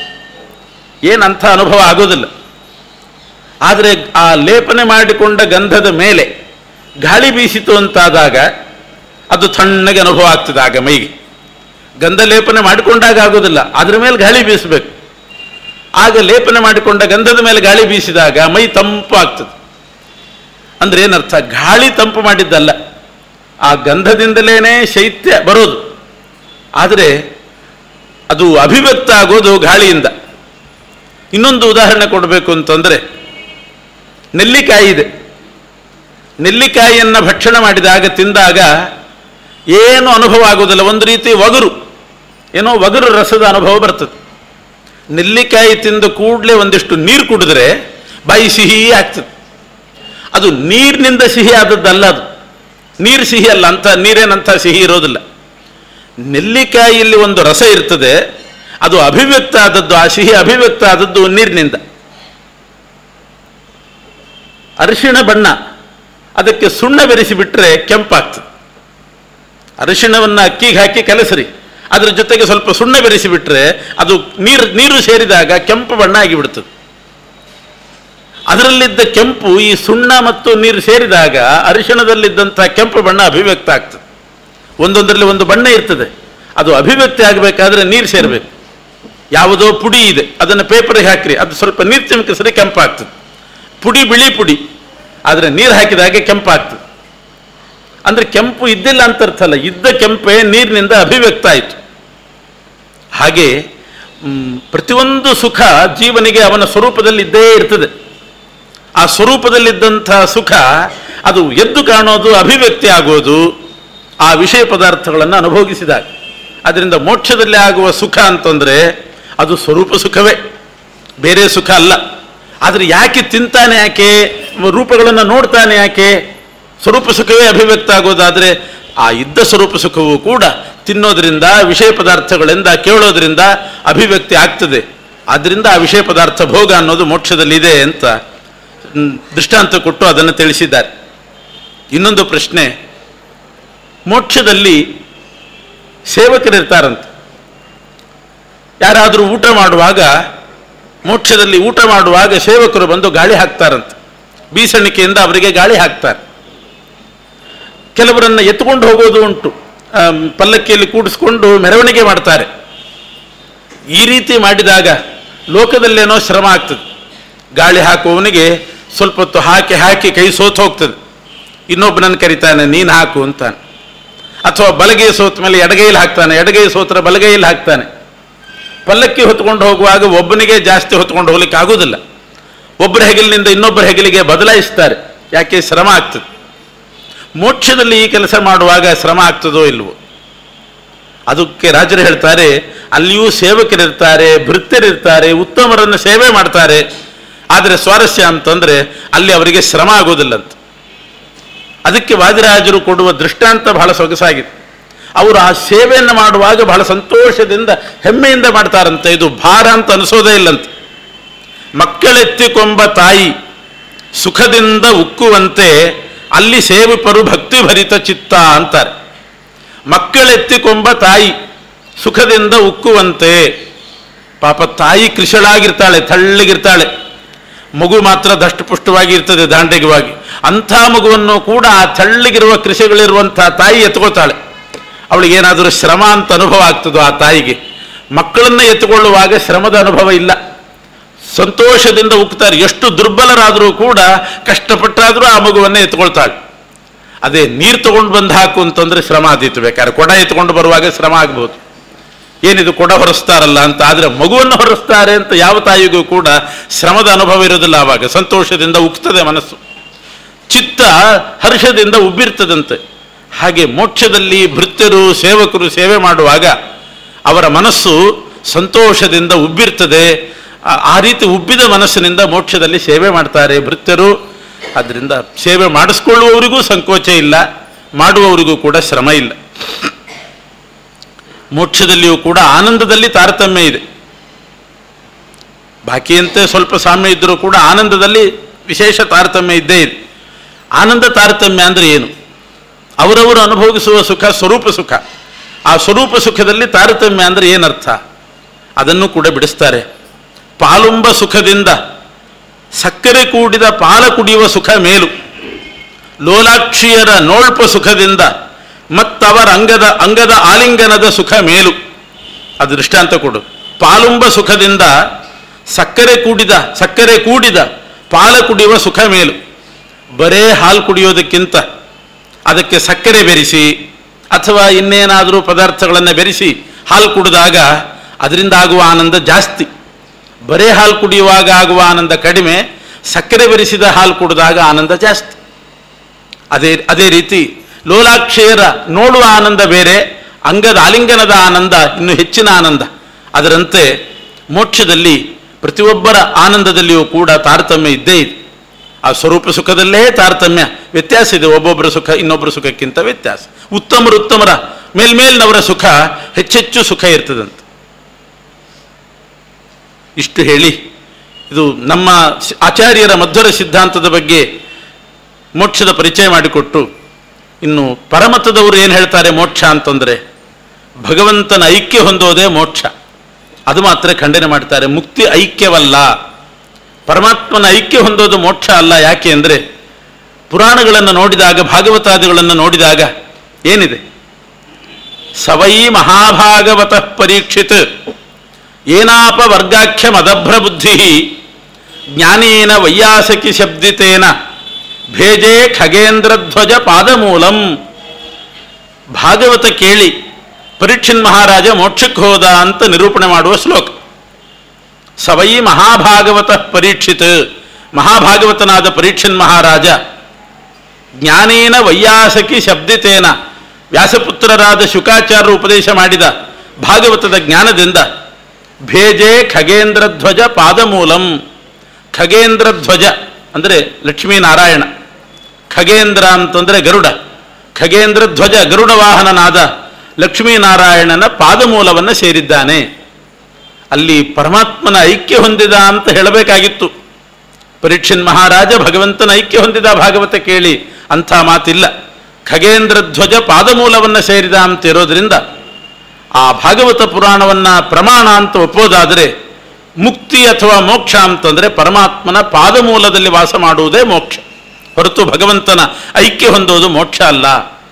[SPEAKER 1] ಏನಂಥ ಅನುಭವ ಆಗೋದಿಲ್ಲ ಆದರೆ ಆ ಲೇಪನೆ ಮಾಡಿಕೊಂಡ ಗಂಧದ ಮೇಲೆ ಗಾಳಿ ಬೀಸಿತು ಅಂತಾದಾಗ ಅದು ತಣ್ಣಗೆ ಅನುಭವ ಆಗ್ತದೆ ಆಗ ಮೈಗೆ ಗಂಧ ಲೇಪನೆ ಮಾಡಿಕೊಂಡಾಗ ಆಗೋದಿಲ್ಲ ಅದ್ರ ಮೇಲೆ ಗಾಳಿ ಬೀಸಬೇಕು ಆಗ ಲೇಪನೆ ಮಾಡಿಕೊಂಡ ಗಂಧದ ಮೇಲೆ ಗಾಳಿ ಬೀಸಿದಾಗ ಮೈ ತಂಪು ಆಗ್ತದೆ ಅಂದ್ರೆ ಏನರ್ಥ ಗಾಳಿ ತಂಪು ಮಾಡಿದ್ದಲ್ಲ ಆ ಗಂಧದಿಂದಲೇ ಶೈತ್ಯ ಬರೋದು ಆದರೆ ಅದು ಅಭಿವ್ಯಕ್ತ ಆಗೋದು ಗಾಳಿಯಿಂದ ಇನ್ನೊಂದು ಉದಾಹರಣೆ ಕೊಡಬೇಕು ಅಂತಂದರೆ ನೆಲ್ಲಿಕಾಯಿ ಇದೆ ನೆಲ್ಲಿಕಾಯಿಯನ್ನು ಭಕ್ಷಣ ಮಾಡಿದಾಗ ತಿಂದಾಗ ಏನು ಅನುಭವ ಆಗೋದಿಲ್ಲ ಒಂದು ರೀತಿ ಒಗರು ಏನೋ ಒಗರು ರಸದ ಅನುಭವ ಬರ್ತದೆ ನೆಲ್ಲಿಕಾಯಿ ತಿಂದ ಕೂಡಲೇ ಒಂದಿಷ್ಟು ನೀರು ಕುಡಿದ್ರೆ ಬಾಯಿ ಸಿಹಿ ಆಗ್ತದೆ ಅದು ನೀರಿನಿಂದ ಸಿಹಿ ಆದದ್ದಲ್ಲ ಅದು ನೀರು ಸಿಹಿ ಅಲ್ಲ ಅಂತ ನೀರೇನಂತ ಸಿಹಿ ಇರೋದಿಲ್ಲ ನೆಲ್ಲಿಕಾಯಿಯಲ್ಲಿ ಒಂದು ರಸ ಇರ್ತದೆ ಅದು ಅಭಿವ್ಯಕ್ತ ಆದದ್ದು ಆ ಸಿಹಿ ಅಭಿವ್ಯಕ್ತ ಆದದ್ದು ನೀರಿನಿಂದ ಅರಿಶಿಣ ಬಣ್ಣ ಅದಕ್ಕೆ ಸುಣ್ಣ ಬೆರೆಸಿ ಬಿಟ್ಟರೆ ಕೆಂಪಾಗ್ತದೆ ಅರಿಶಿಣವನ್ನು ಅಕ್ಕಿಗೆ ಹಾಕಿ ಕಲಸರಿ ಅದರ ಜೊತೆಗೆ ಸ್ವಲ್ಪ ಸುಣ್ಣ ಬೆರೆಸಿ ಬಿಟ್ಟರೆ ಅದು ನೀರು ನೀರು ಸೇರಿದಾಗ ಕೆಂಪು ಬಣ್ಣ ಆಗಿಬಿಡ್ತದೆ ಅದರಲ್ಲಿದ್ದ ಕೆಂಪು ಈ ಸುಣ್ಣ ಮತ್ತು ನೀರು ಸೇರಿದಾಗ ಅರಿಶಿಣದಲ್ಲಿದ್ದಂಥ ಕೆಂಪು ಬಣ್ಣ ಅಭಿವ್ಯಕ್ತ ಆಗ್ತದೆ ಒಂದೊಂದರಲ್ಲಿ ಒಂದು ಬಣ್ಣ ಇರ್ತದೆ ಅದು ಅಭಿವ್ಯಕ್ತಿ ಆಗಬೇಕಾದ್ರೆ ನೀರು ಸೇರಬೇಕು ಯಾವುದೋ ಪುಡಿ ಇದೆ ಅದನ್ನು ಪೇಪರ್ಗೆ ಹಾಕ್ರಿ ಅದು ಸ್ವಲ್ಪ ನೀರು ಚಿಮುಕಿಸಿದ್ರೆ ಕೆಂಪಾಗ್ತದೆ ಪುಡಿ ಬಿಳಿ ಪುಡಿ ಆದರೆ ನೀರು ಹಾಕಿದಾಗೆ ಕೆಂಪಾಗ್ತದೆ ಅಂದರೆ ಕೆಂಪು ಇದ್ದಿಲ್ಲ ಅಂತ ಅರ್ಥ ಅಲ್ಲ ಇದ್ದ ಕೆಂಪೇ ನೀರಿನಿಂದ ಅಭಿವ್ಯಕ್ತ ಆಯಿತು ಹಾಗೆ ಮ್, ಪ್ರತಿಯೊಂದು ಸುಖ ಜೀವನಿಗೆ ಅವನ ಸ್ವರೂಪದಲ್ಲಿ ಇದ್ದೇ ಇರ್ತದೆ ಆ ಸ್ವರೂಪದಲ್ಲಿದ್ದಂಥ ಸುಖ ಅದು ಎದ್ದು ಕಾಣೋದು ಅಭಿವ್ಯಕ್ತಿ ಆಗೋದು ಆ ವಿಷಯ ಪದಾರ್ಥಗಳನ್ನು ಅನುಭೋಗಿಸಿದಾಗ ಅದರಿಂದ ಮೋಕ್ಷದಲ್ಲಿ ಆಗುವ ಸುಖ ಅಂತಂದರೆ ಅದು ಸ್ವರೂಪ ಸುಖವೇ ಬೇರೆ ಸುಖ ಅಲ್ಲ ಆದರೆ ಯಾಕೆ ತಿಂತಾನೆ ಯಾಕೆ ರೂಪಗಳನ್ನು ನೋಡ್ತಾನೆ ಯಾಕೆ ಸ್ವರೂಪ ಸುಖವೇ ಅಭಿವ್ಯಕ್ತ ಆಗೋದಾದರೆ ಆ ಇದ್ದ ಸ್ವರೂಪ ಸುಖವೂ ಕೂಡ ತಿನ್ನೋದ್ರಿಂದ ವಿಷಯ ಪದಾರ್ಥಗಳಿಂದ ಕೇಳೋದ್ರಿಂದ ಅಭಿವ್ಯಕ್ತಿ ಆಗ್ತದೆ ಆದ್ದರಿಂದ ಆ ವಿಷಯ ಪದಾರ್ಥ ಭೋಗ ಅನ್ನೋದು ಮೋಕ್ಷದಲ್ಲಿದೆ ಅಂತ ಮ್, ದೃಷ್ಟಾಂತ ಕೊಟ್ಟು ಅದನ್ನು ತಿಳಿಸಿದ್ದಾರೆ ಇನ್ನೊಂದು ಪ್ರಶ್ನೆ ಮೋಕ್ಷದಲ್ಲಿ ಸೇವಕರಿರ್ತಾರಂತೆ ಯಾರಾದರೂ ಊಟ ಮಾಡುವಾಗ ಮೋಕ್ಷದಲ್ಲಿ ಊಟ ಮಾಡುವಾಗ ಸೇವಕರು ಬಂದು ಗಾಳಿ ಹಾಕ್ತಾರಂತೆ ಬೀಸಣಿಕೆಯಿಂದ ಅವರಿಗೆ ಗಾಳಿ ಹಾಕ್ತಾರೆ ಕೆಲವರನ್ನ ಎತ್ಕೊಂಡು ಹೋಗೋದು ಉಂಟು ಆಮ್, ಪಲ್ಲಕ್ಕಿಯಲ್ಲಿ ಕೂಡಿಸ್ಕೊಂಡು ಮೆರವಣಿಗೆ ಮಾಡ್ತಾರೆ ಈ ರೀತಿ ಮಾಡಿದಾಗ ಲೋಕದಲ್ಲೇನೋ ಶ್ರಮ ಆಗ್ತದೆ ಗಾಳಿ ಹಾಕುವವನಿಗೆ ಸ್ವಲ್ಪ ಹೊತ್ತು ಹಾಕಿ ಹಾಕಿ ಕೈ ಸೋತು ಹೋಗ್ತದೆ ಇನ್ನೊಬ್ಬನನ್ನು ಕರಿತಾನೆ ನೀನು ಹಾಕು ಅಂತಾನೆ ಅಥವಾ ಬಲಗೈ ಸೋತ ಮೇಲೆ ಎಡಗೈಲಿ ಹಾಕ್ತಾನೆ ಎಡಗೈ ಸೋತ್ರ ಬಲಗೈಲಿ ಹಾಕ್ತಾನೆ ಪಲ್ಲಕ್ಕಿ ಹೊತ್ಕೊಂಡು ಹೋಗುವಾಗ ಒಬ್ಬನಿಗೆ ಜಾಸ್ತಿ ಹೊತ್ಕೊಂಡು ಹೋಗ್ಲಿಕ್ಕೆ ಆಗುವುದಿಲ್ಲ ಒಬ್ಬರ ಹೆಗಲಿನಿಂದ ಇನ್ನೊಬ್ಬರ ಹೆಗಲಿಗೆ ಬದಲಾಯಿಸ್ತಾರೆ ಯಾಕೆ ಶ್ರಮ ಆಗ್ತದೆ ಮೋಕ್ಷದಲ್ಲಿ ಈ ಕೆಲಸ ಮಾಡುವಾಗ ಶ್ರಮ ಆಗ್ತದೋ ಇಲ್ವೋ ಅದಕ್ಕೆ ರಾಜರು ಹೇಳ್ತಾರೆ ಅಲ್ಲಿಯೂ ಸೇವಕರಿರ್ತಾರೆ ಭೃತ್ಯರಿರ್ತಾರೆ ಉತ್ತಮರನ್ನು ಸೇವೆ ಮಾಡ್ತಾರೆ ಆದರೆ ಸ್ವಾರಸ್ಯ ಅಂತಂದ್ರೆ ಅಲ್ಲಿ ಅವರಿಗೆ ಶ್ರಮ ಆಗೋದಿಲ್ಲಂತ ಅದಕ್ಕೆ ವಾದಿರಾಜರು ಕೊಡುವ ದೃಷ್ಟಾಂತ ಬಹಳ ಸೊಗಸಾಗಿದೆ ಅವರು ಆ ಸೇವೆಯನ್ನು ಮಾಡುವಾಗ ಬಹಳ ಸಂತೋಷದಿಂದ ಹೆಮ್ಮೆಯಿಂದ ಮಾಡ್ತಾರಂತೆ ಇದು ಭಾರ ಅಂತ ಅನಿಸೋದೇ ಇಲ್ಲಂತೆ ಮಕ್ಕಳೆತ್ತಿಕೊಂಬ ತಾಯಿ ಸುಖದಿಂದ ಉಕ್ಕುವಂತೆ ಅಲ್ಲಿ ಸೇವಕರು ಭಕ್ತಿ ಭರಿತ ಚಿತ್ತ ಅಂತಾರೆ ಮಕ್ಕಳೆತ್ತಿಕೊಂಬ ತಾಯಿ ಸುಖದಿಂದ ಉಕ್ಕುವಂತೆ ಪಾಪ ತಾಯಿ ಕೃಷಳಾಗಿರ್ತಾಳೆ ತಳ್ಳಗಿರ್ತಾಳೆ ಮಗು ಮಾತ್ರ ದಷ್ಟಪುಷ್ಟವಾಗಿ ಇರ್ತದೆ ದಾಂಡಿಗವಾಗಿ ಅಂಥ ಮಗುವನ್ನು ಕೂಡ ಆ ತಳ್ಳಗಿರುವ ಕೃಷಿಗಳಿರುವಂಥ ತಾಯಿ ಎತ್ಕೋತಾಳೆ ಅವಳಿಗೆ ಏನಾದರೂ ಶ್ರಮ ಅಂತ ಅನುಭವ ಆಗ್ತದೋ ಆ ತಾಯಿಗೆ ಮಕ್ಕಳನ್ನು ಎತ್ತುಕೊಳ್ಳುವಾಗ ಶ್ರಮದ ಅನುಭವ ಇಲ್ಲ ಸಂತೋಷದಿಂದ ಉಕ್ತಾರೆ ಎಷ್ಟು ದುರ್ಬಲರಾದರೂ ಕೂಡ ಕಷ್ಟಪಟ್ಟಾದರೂ ಆ ಮಗುವನ್ನೇ ಎತ್ಕೊಳ್ತಾಳೆ ಅದೇ ನೀರು ತಗೊಂಡು ಬಂದು ಹಾಕು ಅಂತಂದ್ರೆ ಶ್ರಮ ಆದೀತು ಬೇಕಾದ್ರೆ ಕೊಡ ಎತ್ಕೊಂಡು ಬರುವಾಗ ಶ್ರಮ ಆಗ್ಬೋದು ಏನಿದು ಕೊಡ ಹೊರಸ್ತಾರಲ್ಲ ಅಂತ ಆದರೆ ಮಗುವನ್ನು ಹೊರಸ್ತಾರೆ ಅಂತ ಯಾವ ತಾಯಿಗೂ ಕೂಡ ಶ್ರಮದ ಅನುಭವ ಇರೋದಿಲ್ಲ ಆವಾಗ ಸಂತೋಷದಿಂದ ಉಕ್ತದೆ ಮನಸ್ಸು ಚಿತ್ತ ಹರ್ಷದಿಂದ ಉಬ್ಬಿರ್ತದಂತೆ ಹಾಗೆ ಮೋಕ್ಷದಲ್ಲಿ ಭೃತ್ಯರು ಸೇವಕರು ಸೇವೆ ಮಾಡುವಾಗ ಅವರ ಮನಸ್ಸು ಸಂತೋಷದಿಂದ ಉಬ್ಬಿರ್ತದೆ ಆ- ಆ ರೀತಿ ಉಬ್ಬಿದ ಮನಸ್ಸಿನಿಂದ ಮೋಕ್ಷದಲ್ಲಿ ಸೇವೆ ಮಾಡ್ತಾರೆ ಭೃತ್ಯರು ಅದರಿಂದ ಸೇವೆ ಮಾಡಿಸ್ಕೊಳ್ಳುವವರಿಗೂ ಸಂಕೋಚ ಇಲ್ಲ ಮಾಡುವವರಿಗೂ ಕೂಡ ಶ್ರಮ ಇಲ್ಲ ಮೋಕ್ಷದಲ್ಲಿಯೂ ಕೂಡ ಆನಂದದಲ್ಲಿ ತಾರತಮ್ಯ ಇದೆ ಬಾಕಿಯಂತೆ ಸ್ವಲ್ಪ ಸಾಮ್ಯ ಇದ್ದರೂ ಕೂಡ ಆನಂದದಲ್ಲಿ ವಿಶೇಷ ತಾರತಮ್ಯ ಇದ್ದೇ ಇದೆ ಆನಂದ ತಾರತಮ್ಯ ಅಂದರೆ ಏನು ಅವರವರು ಅನುಭವಿಸುವ ಸುಖ ಸ್ವರೂಪ ಸುಖ ಆ ಸ್ವರೂಪ ಸುಖದಲ್ಲಿ ತಾರತಮ್ಯ ಅಂದರೆ ಏನರ್ಥ ಅದನ್ನು ಕೂಡ ಬಿಡಿಸ್ತಾರೆ ಪಾಲುಂಬ ಸುಖದಿಂದ ಸಕ್ಕರೆ ಕೂಡಿದ ಪಾಲ ಕುಡಿಯುವ ಸುಖ ಮೇಲು ಲೋಲಾಕ್ಷಿಯರ ನೋಳ್ಪ ಸುಖದಿಂದ ಮತ್ತವರ ಅಂಗದ ಅಂಗದ ಆಲಿಂಗನದ ಸುಖ ಮೇಲು ಅದು ದೃಷ್ಟಾಂತ ಕೊಡು ಪಾಲುಂಬ ಸುಖದಿಂದ ಸಕ್ಕರೆ ಕೂಡಿದ ಸಕ್ಕರೆ ಕೂಡಿದ ಪಾಲ ಕುಡಿಯುವ ಸುಖ ಮೇಲು ಬರೇ ಹಾಲು ಕುಡಿಯೋದಕ್ಕಿಂತ ಅದಕ್ಕೆ ಸಕ್ಕರೆ ಬೆರೆಸಿ ಅಥವಾ ಇನ್ನೇನಾದರೂ ಪದಾರ್ಥಗಳನ್ನು ಬೆರೆಸಿ ಹಾಲು ಕುಡಿದಾಗ ಅದರಿಂದ ಆಗುವ ಆನಂದ ಜಾಸ್ತಿ ಬರೇ ಹಾಲು ಕುಡಿಯುವಾಗ ಆಗುವ ಆನಂದ ಕಡಿಮೆ ಸಕ್ಕರೆ ಬೆರೆಸಿದ ಹಾಲು ಕುಡಿದಾಗ ಆನಂದ ಜಾಸ್ತಿ ಅದೇ ಅದೇ ರೀತಿ ಲೋಲಾಕ್ಷಯರ ನೋಡುವ ಆನಂದ ಬೇರೆ ಅಂಗದ ಆಲಿಂಗನದ ಆನಂದ ಇನ್ನು ಹೆಚ್ಚಿನ ಆನಂದ ಅದರಂತೆ ಮೋಕ್ಷದಲ್ಲಿ ಪ್ರತಿಯೊಬ್ಬರ ಆನಂದದಲ್ಲಿಯೂ ಕೂಡ ತಾರತಮ್ಯ ಇದ್ದೇ ಇದೆ ಆ ಸ್ವರೂಪ ಸುಖದಲ್ಲೇ ತಾರತಮ್ಯ ವ್ಯತ್ಯಾಸ ಇದೆ ಒಬ್ಬೊಬ್ಬರ ಸುಖ ಇನ್ನೊಬ್ಬರ ಸುಖಕ್ಕಿಂತ ವ್ಯತ್ಯಾಸ ಉತ್ತಮರು ಉತ್ತಮರ ಮೇಲ್ಮೇಲಿನವರ ಸುಖ ಹೆಚ್ಚೆಚ್ಚು ಸುಖ ಇರ್ತದಂತೆ ಇಷ್ಟು ಹೇಳಿ ಇದು ನಮ್ಮ ಸಿ- ಆಚಾರ್ಯರ ಮಧ್ವರ ಸಿದ್ಧಾಂತದ ಬಗ್ಗೆ ಮೋಕ್ಷದ ಪರಿಚಯ ಮಾಡಿಕೊಟ್ಟು ಇನ್ನು ಪರಮತದವರು ಏನು ಹೇಳ್ತಾರೆ ಮೋಕ್ಷ ಅಂತಂದರೆ ಭಗವಂತನ ಐಕ್ಯ ಹೊಂದೋದೇ ಮೋಕ್ಷ ಅದು ಮಾತ್ರ ಖಂಡನೆ ಮಾಡ್ತಾರೆ ಮುಕ್ತಿ ಐಕ್ಯವಲ್ಲ ಪರಮಾತ್ಮನ ಐಕ್ಯ ಹೊಂದೋದು ಮೋಕ್ಷ ಅಲ್ಲ ಯಾಕೆ ಅಂದರೆ ಪುರಾಣಗಳನ್ನು ನೋಡಿದಾಗ ಭಾಗವತಾದಿಗಳನ್ನು ನೋಡಿದಾಗ ಏನಿದೆ ಸವೈ ಮಹಾಭಾಗವತ ಪರೀಕ್ಷಿತ್ ಏನಾಪ ವರ್ಗಾಖ್ಯ ಮದಭ್ರ ಬುದ್ಧಿ ಜ್ಞಾನೇನ ವೈಯಾಸಕಿ ಶಬ್ದಿತೇನ ಭೇಜೆ ಖಗೇಂದ್ರಧ್ವಜ ಪಾದಮೂಲಂ ಭಾಗವತ ಕೇಳಿ ಪರೀಕ್ಷಿನ್ ಮಹಾರಾಜ ಮೋಕ್ಷಕ್ಕೆ ಹೋದ ಅಂತ ನಿರೂಪಣೆ ಮಾಡುವ ಶ್ಲೋಕ ಸವೈ ಮಹಾಭಾಗವತ ಪರೀಕ್ಷಿತ್ ಮಹಾಭಾಗವತನಾದ ಪರೀಕ್ಷನ್ ಮಹಾರಾಜ ಜ್ಞಾನೇನ ವೈಯಾಸಕಿ ಶಬ್ದಿತೇನ ವ್ಯಾಸಪುತ್ರರಾದ ಶುಕಾಚಾರ್ಯರು ಉಪದೇಶ ಮಾಡಿದ ಭಾಗವತದ ಜ್ಞಾನದಿಂದ ಭೇಜೆ ಖಗೇಂದ್ರ ಧ್ವಜ ಪಾದಮೂಲಂ ಖಗೇಂದ್ರ ಧ್ವಜ ಅಂದರೆ ಲಕ್ಷ್ಮೀನಾರಾಯಣ ಖಗೇಂದ್ರ ಅಂತಂದರೆ ಗರುಡ ಖಗೇಂದ್ರ ಧ್ವಜ ಗರುಡ ವಾಹನನಾದ ಲಕ್ಷ್ಮೀನಾರಾಯಣನ ಪಾದಮೂಲವನ್ನು ಸೇರಿದ್ದಾನೆ ಅಲ್ಲಿ ಪರಮಾತ್ಮನ ಐಕ್ಯ ಹೊಂದಿದ ಅಂತ ಹೇಳಬೇಕಾಗಿತ್ತು ಪರೀಕ್ಷನ್ ಮಹಾರಾಜ ಭಗವಂತನ ಐಕ್ಯ ಹೊಂದಿದ ಭಾಗವತ ಕೇಳಿ ಅಂಥ ಮಾತಿಲ್ಲ ಖಗೇಂದ್ರ ಧ್ವಜ ಪಾದಮೂಲವನ್ನು ಸೇರಿದ ಅಂತ ಇರೋದ್ರಿಂದ ಆ ಭಾಗವತ ಪುರಾಣವನ್ನು ಪ್ರಮಾಣ ಅಂತ ಒಪ್ಪೋದಾದರೆ ಮುಕ್ತಿ ಅಥವಾ ಮೋಕ್ಷ ಅಂತಂದರೆ ಪರಮಾತ್ಮನ ಪಾದಮೂಲದಲ್ಲಿ ವಾಸ ಮಾಡುವುದೇ ಮೋಕ್ಷ ಹೊರತು ಭಗವಂತನ ಐಕ್ಯ ಹೊಂದೋದು ಮೋಕ್ಷ ಅಲ್ಲ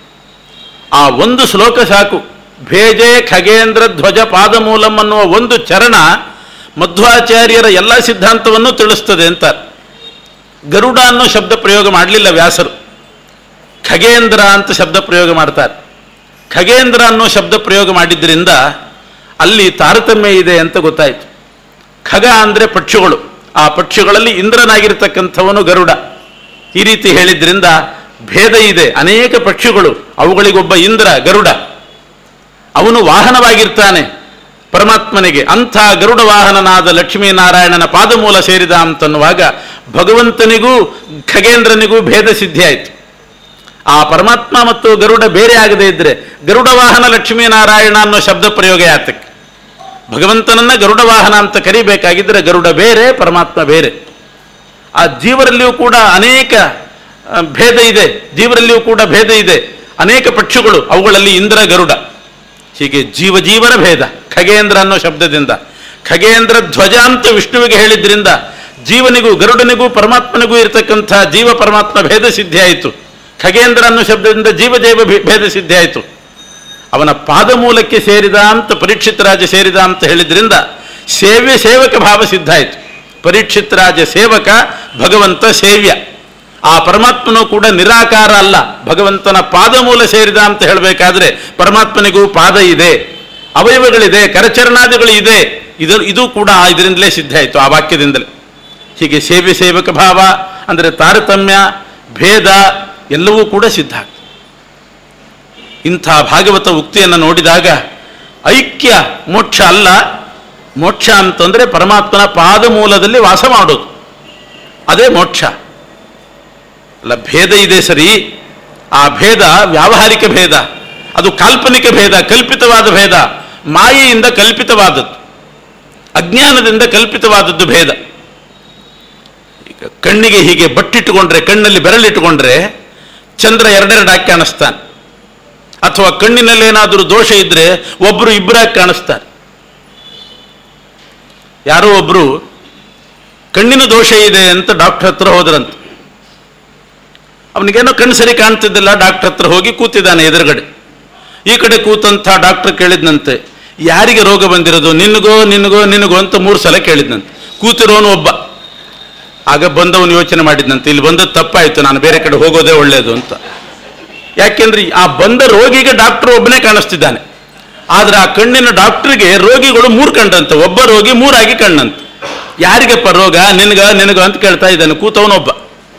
[SPEAKER 1] ಆ ಒಂದು ಶ್ಲೋಕ ಸಾಕು ಭೇಜೆ ಖಗೇಂದ್ರ ಧ್ವಜ ಪಾದಮೂಲಂ ಅನ್ನುವ ಒಂದು ಚರಣ ಮಧ್ವಾಚಾರ್ಯರ ಎಲ್ಲ ಸಿದ್ಧಾಂತವನ್ನು ತಿಳಿಸ್ತದೆ ಅಂತಾರೆ ಗರುಡ ಅನ್ನೋ ಶಬ್ದ ಪ್ರಯೋಗ ಮಾಡಲಿಲ್ಲ ವ್ಯಾಸರು ಖಗೇಂದ್ರ ಅಂತ ಶಬ್ದ ಪ್ರಯೋಗ ಮಾಡ್ತಾರೆ ಖಗೇಂದ್ರ ಅನ್ನೋ ಶಬ್ದ ಪ್ರಯೋಗ ಮಾಡಿದ್ರಿಂದ ಅಲ್ಲಿ ತಾರತಮ್ಯ ಇದೆ ಅಂತ ಗೊತ್ತಾಯಿತು ಖಗ ಅಂದರೆ ಪಕ್ಷಿಗಳು ಆ ಪಕ್ಷಿಗಳಲ್ಲಿ ಇಂದ್ರನಾಗಿರ್ತಕ್ಕಂಥವನು ಗರುಡ ಈ ರೀತಿ ಹೇಳಿದ್ರಿಂದ ಭೇದ ಇದೆ ಅನೇಕ ಪಕ್ಷಿಗಳು ಅವುಗಳಿಗೊಬ್ಬ ಇಂದ್ರ ಗರುಡ ಅವನು ವಾಹನವಾಗಿರ್ತಾನೆ ಪರಮಾತ್ಮನಿಗೆ ಅಂಥ ಗರುಡ ವಾಹನನಾದ ಲಕ್ಷ್ಮೀನಾರಾಯಣನ ಪಾದಮೂಲ ಸೇರಿದ ಅಂತನ್ನುವಾಗ ಭಗವಂತನಿಗೂ ಖಗೇಂದ್ರನಿಗೂ ಭೇದ ಸಿದ್ಧಿಯಾಯಿತು ಆ ಪರಮಾತ್ಮ ಮತ್ತು ಗರುಡ ಬೇರೆ ಆಗದೇ ಇದ್ದರೆ ಗರುಡ ವಾಹನ ಲಕ್ಷ್ಮೀನಾರಾಯಣ ಅನ್ನೋ ಶಬ್ದ ಪ್ರಯೋಗ ಯಾತಕ್ಕೆ ಭಗವಂತನನ್ನ ಗರುಡ ವಾಹನ ಅಂತ ಕರಿಬೇಕಾಗಿದ್ದರೆ ಗರುಡ ಬೇರೆ ಪರಮಾತ್ಮ ಬೇರೆ ಆ ಜೀವರಲ್ಲಿಯೂ ಕೂಡ ಅನೇಕ ಆ, ಭೇದ ಇದೆ ಜೀವರಲ್ಲಿಯೂ ಕೂಡ ಭೇದ ಇದೆ ಅನೇಕ ಪಕ್ಷಿಗಳು ಅವುಗಳಲ್ಲಿ ಇಂದ್ರ ಗರುಡ ಹೀಗೆ ಜೀವ ಜೀವನ ಭೇದ ಖಗೇಂದ್ರ ಅನ್ನೋ ಶಬ್ದದಿಂದ ಖಗೇಂದ್ರ ಧ್ವಜ ಅಂತ ವಿಷ್ಣುವಿಗೆ ಹೇಳಿದ್ರಿಂದ ಜೀವನಿಗೂ ಗರುಡನಿಗೂ ಪರಮಾತ್ಮನಿಗೂ ಇರತಕ್ಕಂಥ ಜೀವ ಪರಮಾತ್ಮ ಭೇದ ಸಿದ್ಧಿಯಾಯಿತು ಖಗೇಂದ್ರ ಅನ್ನೋ ಶಬ್ದದಿಂದ ಜೀವ ಜೈವ ಭೇ- ಭೇದ ಸಿದ್ಧಿಯಾಯಿತು ಅವನ ಪಾದಮೂಲಕ್ಕೆ ಸೇರಿದ ಅಂತ ಪರೀಕ್ಷಿತ್ ರಾಜ ಸೇರಿದ ಅಂತ ಹೇಳಿದ್ರಿಂದ ಸೇವ್ಯ ಸೇವಕ ಭಾವ ಸಿದ್ಧ ಆಯಿತು ಪರೀಕ್ಷಿತ್ ರಾಜ ಸೇವಕ ಭಗವಂತ ಸೇವ್ಯ ಆ ಪರಮಾತ್ಮನೂ ಕೂಡ ನಿರಾಕಾರ ಅಲ್ಲ ಭಗವಂತನ ಪಾದಮೂಲ ಸೇರಿದ ಅಂತ ಹೇಳಬೇಕಾದ್ರೆ ಪರಮಾತ್ಮನಿಗೂ ಪಾದ ಇದೆ ಅವಯವಗಳಿದೆ ಕರಚರಣಾದಿಗಳು ಇದೆ ಇದು ಇದು ಕೂಡ ಇದರಿಂದಲೇ ಸಿದ್ಧ ಆಯಿತು ಆ ವಾಕ್ಯದಿಂದಲೇ ಹೀಗೆ ಸೇವ್ಯ ಸೇವಕ ಭಾವ ಅಂದರೆ ತಾರತಮ್ಯ ಭೇದ ಎಲ್ಲವೂ ಕೂಡ ಸಿದ್ಧ ಆಗ್ತದೆ ಇಂಥ ಭಾಗವತ ಉಕ್ತಿಯನ್ನು ನೋಡಿದಾಗ ಐಕ್ಯ ಮೋಕ್ಷ ಅಲ್ಲ ಮೋಕ್ಷ ಅಂತಂದರೆ ಪರಮಾತ್ಮನ ಪಾದಮೂಲದಲ್ಲಿ ವಾಸ ಮಾಡೋದು ಅದೇ ಮೋಕ್ಷ ಅಲ್ಲ ಭೇದ ಇದೆ ಸರಿ ಆ ಭೇದ ವ್ಯಾವಹಾರಿಕ ಭೇದ ಅದು ಕಾಲ್ಪನಿಕ ಭೇದ ಕಲ್ಪಿತವಾದ ಭೇದ ಮಾಯೆಯಿಂದ ಕಲ್ಪಿತವಾದದ್ದು ಅಜ್ಞಾನದಿಂದ ಕಲ್ಪಿತವಾದದ್ದು ಭೇದ ಈಗ ಕಣ್ಣಿಗೆ ಹೀಗೆ ಬಟ್ಟಿಟ್ಟುಕೊಂಡ್ರೆ ಕಣ್ಣಲ್ಲಿ ಬೆರಳಿಟ್ಟುಕೊಂಡ್ರೆ ಚಂದ್ರ ಎರಡೆರಡಾಗಿ ಕಾಣಿಸ್ತಾನೆ ಅಥವಾ ಕಣ್ಣಿನಲ್ಲಿ ಏನಾದರೂ ದೋಷ ಇದ್ರೆ ಒಬ್ಬರು ಇಬ್ಬರಾಗಿ ಕಾಣಿಸ್ತಾರೆ ಯಾರೋ ಒಬ್ಬರು ಕಣ್ಣಿನ ದೋಷ ಇದೆ ಅಂತ ಡಾಕ್ಟರ್ ಹತ್ರ ಹೋದ್ರಂತೆ ಅವನಿಗೇನೋ ಕಣ್ಣು ಸರಿ ಕಾಣ್ತಿದ್ದಿಲ್ಲ ಡಾಕ್ಟರ್ ಹತ್ರ ಹೋಗಿ ಕೂತಿದ್ದಾನೆ ಎದುರುಗಡೆ ಈ ಕಡೆ ಕೂತಂಥ ಡಾಕ್ಟರ್ ಕೇಳಿದ್ನಂತೆ ಯಾರಿಗೆ ರೋಗ ಬಂದಿರೋದು ನಿನಗೋ ನಿನಗೋ ನಿನಗೋ ಅಂತ ಮೂರು ಸಲ ಕೇಳಿದ್ನಂತೆ ಕೂತಿರೋನು ಒಬ್ಬ ಆಗ ಬಂದವನು ಯೋಚನೆ ಮಾಡಿದ್ನಂತೆ ಇಲ್ಲಿ ಬಂದದ್ದು ತಪ್ಪಾಯಿತು ನಾನು ಬೇರೆ ಕಡೆ ಹೋಗೋದೇ ಒಳ್ಳೆಯದು ಅಂತ ಯಾಕೆಂದ್ರೆ ಆ ಬಂದ ರೋಗಿಗೆ ಡಾಕ್ಟರ್ ಒಬ್ಬನೇ ಕಾಣಿಸ್ತಿದ್ದಾನೆ ಆದ್ರೆ ಆ ಕಣ್ಣಿನ ಡಾಕ್ಟರ್ಗೆ ರೋಗಿಗಳು ಮೂರು ಕಂಡಂತೆ ಒಬ್ಬ ರೋಗಿ ಮೂರಾಗಿ ಕಣ್ಣಂತೆ ಯಾರಿಗಪ್ಪ ರೋಗ ನಿನಗ ನಿನಗ ಅಂತ ಕೇಳ್ತಾ ಇದ್ದಾನೆ ಕೂತವನೊಬ್ಬ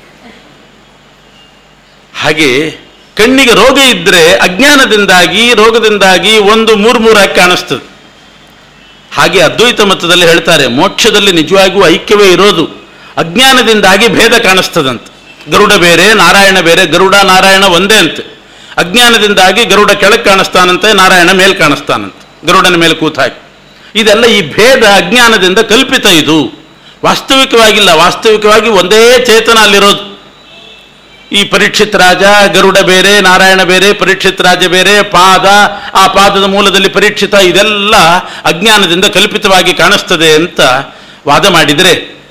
[SPEAKER 1] ಹಾಗೆ ಕಣ್ಣಿಗೆ ರೋಗ ಇದ್ರೆ ಅಜ್ಞಾನದಿಂದಾಗಿ ರೋಗದಿಂದಾಗಿ ಒಂದು ಮೂರು ಮೂರಾಗಿ ಕಾಣಿಸ್ತದೆ ಹಾಗೆ ಅದ್ವೈತ ಮತದಲ್ಲಿ ಹೇಳ್ತಾರೆ ಮೋಕ್ಷದಲ್ಲಿ ನಿಜವಾಗಿಯೂ ಐಕ್ಯವೇ ಇರೋದು ಅಜ್ಞಾನದಿಂದಾಗಿ ಭೇದ ಕಾಣಿಸ್ತದಂತೆ ಗರುಡ ಬೇರೆ ನಾರಾಯಣ ಬೇರೆ ಗರುಡ ನಾರಾಯಣ ಒಂದೇ ಅಂತೆ ಅಜ್ಞಾನದಿಂದಾಗಿ ಗರುಡ ಕೆಳಗೆ ಕಾಣಿಸ್ತಾನಂತೆ ನಾರಾಯಣ ಮೇಲೆ ಕಾಣಿಸ್ತಾನಂತೆ ಗರುಡನ ಮೇಲೆ ಕೂತ ಹಾಕಿ ಇದೆಲ್ಲ ಈ ಭೇದ ಅಜ್ಞಾನದಿಂದ ಕಲ್ಪಿತ ಇದು ವಾಸ್ತವಿಕವಾಗಿಲ್ಲ ವಾಸ್ತವಿಕವಾಗಿ ಒಂದೇ ಚೇತನ ಅಲ್ಲಿರೋದು ಈ ಪರೀಕ್ಷಿತ್ ರಾಜ ಗರುಡ ಬೇರೆ ನಾರಾಯಣ ಬೇರೆ ಪರೀಕ್ಷಿತ್ ರಾಜ ಬೇರೆ ಪಾದ ಆ ಪಾದದ ಮೂಲದಲ್ಲಿ ಪರೀಕ್ಷಿತ ಇದೆಲ್ಲ ಅಜ್ಞಾನದಿಂದ ಕಲ್ಪಿತವಾಗಿ ಕಾಣಿಸ್ತದೆ ಅಂತ ವಾದ ಮಾಡಿದರೆ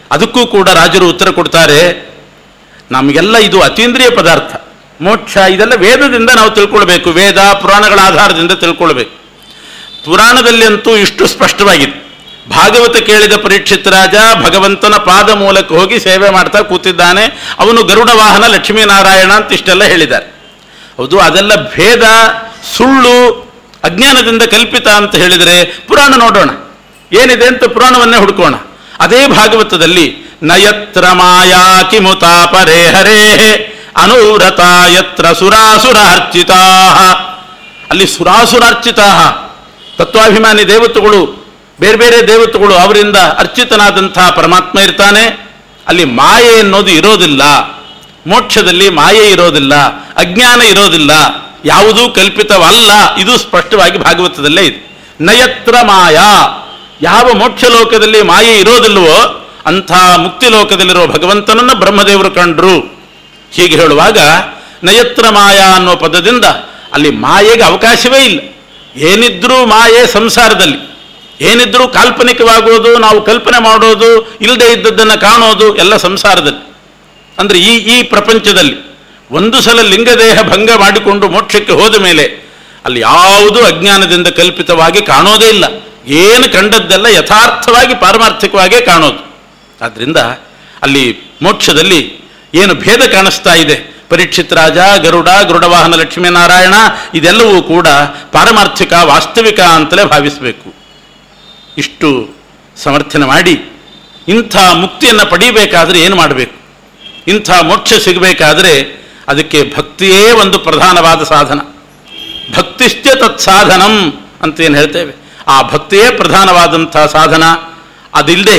[SPEAKER 1] ಅದಕ್ಕೂ ಕೂಡ ರಾಜರು ಉತ್ತರ ಕೊಡ್ತಾರೆ ನಮಗೆಲ್ಲ ಇದು ಅತೀಂದ್ರಿಯ ಪದಾರ್ಥ ಮೋಕ್ಷ ಇದೆಲ್ಲ ವೇದದಿಂದ ನಾವು ತಿಳ್ಕೊಳ್ಬೇಕು ವೇದ ಪುರಾಣಗಳ ಆಧಾರದಿಂದ ತಿಳ್ಕೊಳ್ಬೇಕು ಪುರಾಣದಲ್ಲಿ ಅಂತೂ ಇಷ್ಟು ಸ್ಪಷ್ಟವಾಗಿದೆ ಭಾಗವತ ಕೇಳಿದ ಪರೀಕ್ಷಿತ್ ರಾಜ ಭಗವಂತನ ಪಾದ ಮೂಲಕ ಹೋಗಿ ಸೇವೆ ಮಾಡ್ತಾ ಕೂತಿದ್ದಾನೆ ಅವನು ಗರುಡ ವಾಹನ ಲಕ್ಷ್ಮೀನಾರಾಯಣ ಅಂತ ಇಷ್ಟೆಲ್ಲ ಹೇಳಿದ್ದಾರೆ ಹೌದು ಅದೆಲ್ಲ ಭೇದ ಸುಳ್ಳು ಅಜ್ಞಾನದಿಂದ ಕಲ್ಪಿತ ಅಂತ ಹೇಳಿದರೆ ಪುರಾಣ ನೋಡೋಣ ಏನಿದೆ ಅಂತ ಪುರಾಣವನ್ನೇ ಹುಡುಕೋಣ ಅದೇ ಭಾಗವತದಲ್ಲಿ ನಯತ್ರ ಮಾಯಾ ಕಿಮುತಾಪರೇ ಹರೇ ಅನುವ್ರತ ಯತ್ರ ಸುರಾಸುರಾರ್ಚಿತಾ ಅಲ್ಲಿ ಸುರಾಸುರಾರ್ಚಿತಾ ತತ್ವಾಭಿಮಾನಿ ದೇವತೆಗಳು ಬೇರೆ ಬೇರೆ ದೇವತೆಗಳು ಅವರಿಂದ ಅರ್ಚಿತನಾದಂತಹ ಪರಮಾತ್ಮ ಇರ್ತಾನೆ ಅಲ್ಲಿ ಮಾಯೆ ಅನ್ನೋದು ಇರೋದಿಲ್ಲ ಮೋಕ್ಷದಲ್ಲಿ ಮಾಯೆ ಇರೋದಿಲ್ಲ ಅಜ್ಞಾನ ಇರೋದಿಲ್ಲ ಯಾವುದೂ ಕಲ್ಪಿತವಲ್ಲ ಇದು ಸ್ಪಷ್ಟವಾಗಿ ಭಾಗವತದಲ್ಲೇ ಇದೆ ನಯತ್ರ ಮಾಯಾ ಯಾವ ಮೋಕ್ಷ ಲೋಕದಲ್ಲಿ ಮಾಯೆ ಇರೋದಿಲ್ವೋ ಅಂಥ ಮುಕ್ತಿ ಲೋಕದಲ್ಲಿರೋ ಭಗವಂತನನ್ನು ಬ್ರಹ್ಮದೇವರು ಕಂಡ್ರು ಹೀಗೆ ಹೇಳುವಾಗ ನಯತ್ರ ಮಾಯಾ ಅನ್ನೋ ಪದದಿಂದ ಅಲ್ಲಿ ಮಾಯೆಗೆ ಅವಕಾಶವೇ ಇಲ್ಲ ಏನಿದ್ರೂ ಮಾಯೆ ಸಂಸಾರದಲ್ಲಿ ಏನಿದ್ರೂ ಕಾಲ್ಪನಿಕವಾಗೋದು ನಾವು ಕಲ್ಪನೆ ಮಾಡೋದು ಇಲ್ಲದೆ ಇದ್ದದ್ದನ್ನು ಕಾಣೋದು ಎಲ್ಲ ಸಂಸಾರದಲ್ಲಿ ಅಂದರೆ ಈ ಈ ಪ್ರಪಂಚದಲ್ಲಿ ಒಂದು ಸಲ ಲಿಂಗದೇಹ ಭಂಗ ಮಾಡಿಕೊಂಡು ಮೋಕ್ಷಕ್ಕೆ ಹೋದ ಮೇಲೆ ಅಲ್ಲಿ ಯಾವುದೂ ಅಜ್ಞಾನದಿಂದ ಕಲ್ಪಿತವಾಗಿ ಕಾಣೋದೇ ಇಲ್ಲ ಏನು ಕಂಡದ್ದೆಲ್ಲ ಯಥಾರ್ಥವಾಗಿ ಪಾರಮಾರ್ಥಿಕವಾಗೇ ಕಾಣೋದು ಆದ್ದರಿಂದ ಅಲ್ಲಿ ಮೋಕ್ಷದಲ್ಲಿ ಏನು ಭೇದ ಕಾಣಿಸ್ತಾ ಇದೆ ಪರೀಕ್ಷಿತ್ ರಾಜ ಗರುಡ ಗರುಡವಾಹನ ಲಕ್ಷ್ಮೀನಾರಾಯಣ ಇದೆಲ್ಲವೂ ಕೂಡ ಪಾರಮಾರ್ಥಿಕ ವಾಸ್ತವಿಕ ಅಂತಲೇ ಭಾವಿಸಬೇಕು ಇಷ್ಟು ಸಮರ್ಥನೆ ಮಾಡಿ ಇಂಥ ಮುಕ್ತಿಯನ್ನು ಪಡೀಬೇಕಾದ್ರೆ ಏನು ಮಾಡಬೇಕು ಇಂಥ ಮೋಕ್ಷ ಸಿಗಬೇಕಾದ್ರೆ ಅದಕ್ಕೆ ಭಕ್ತಿಯೇ ಒಂದು ಪ್ರಧಾನವಾದ ಸಾಧನ ಭಕ್ತಿಶ್ಚ ತತ್ಸಾಧನಂ ಅಂತ ಏನು ಹೇಳ್ತೇವೆ ಆ ಭಕ್ತಿಯೇ ಪ್ರಧಾನವಾದಂಥ ಸಾಧನ ಅದಿಲ್ಲದೆ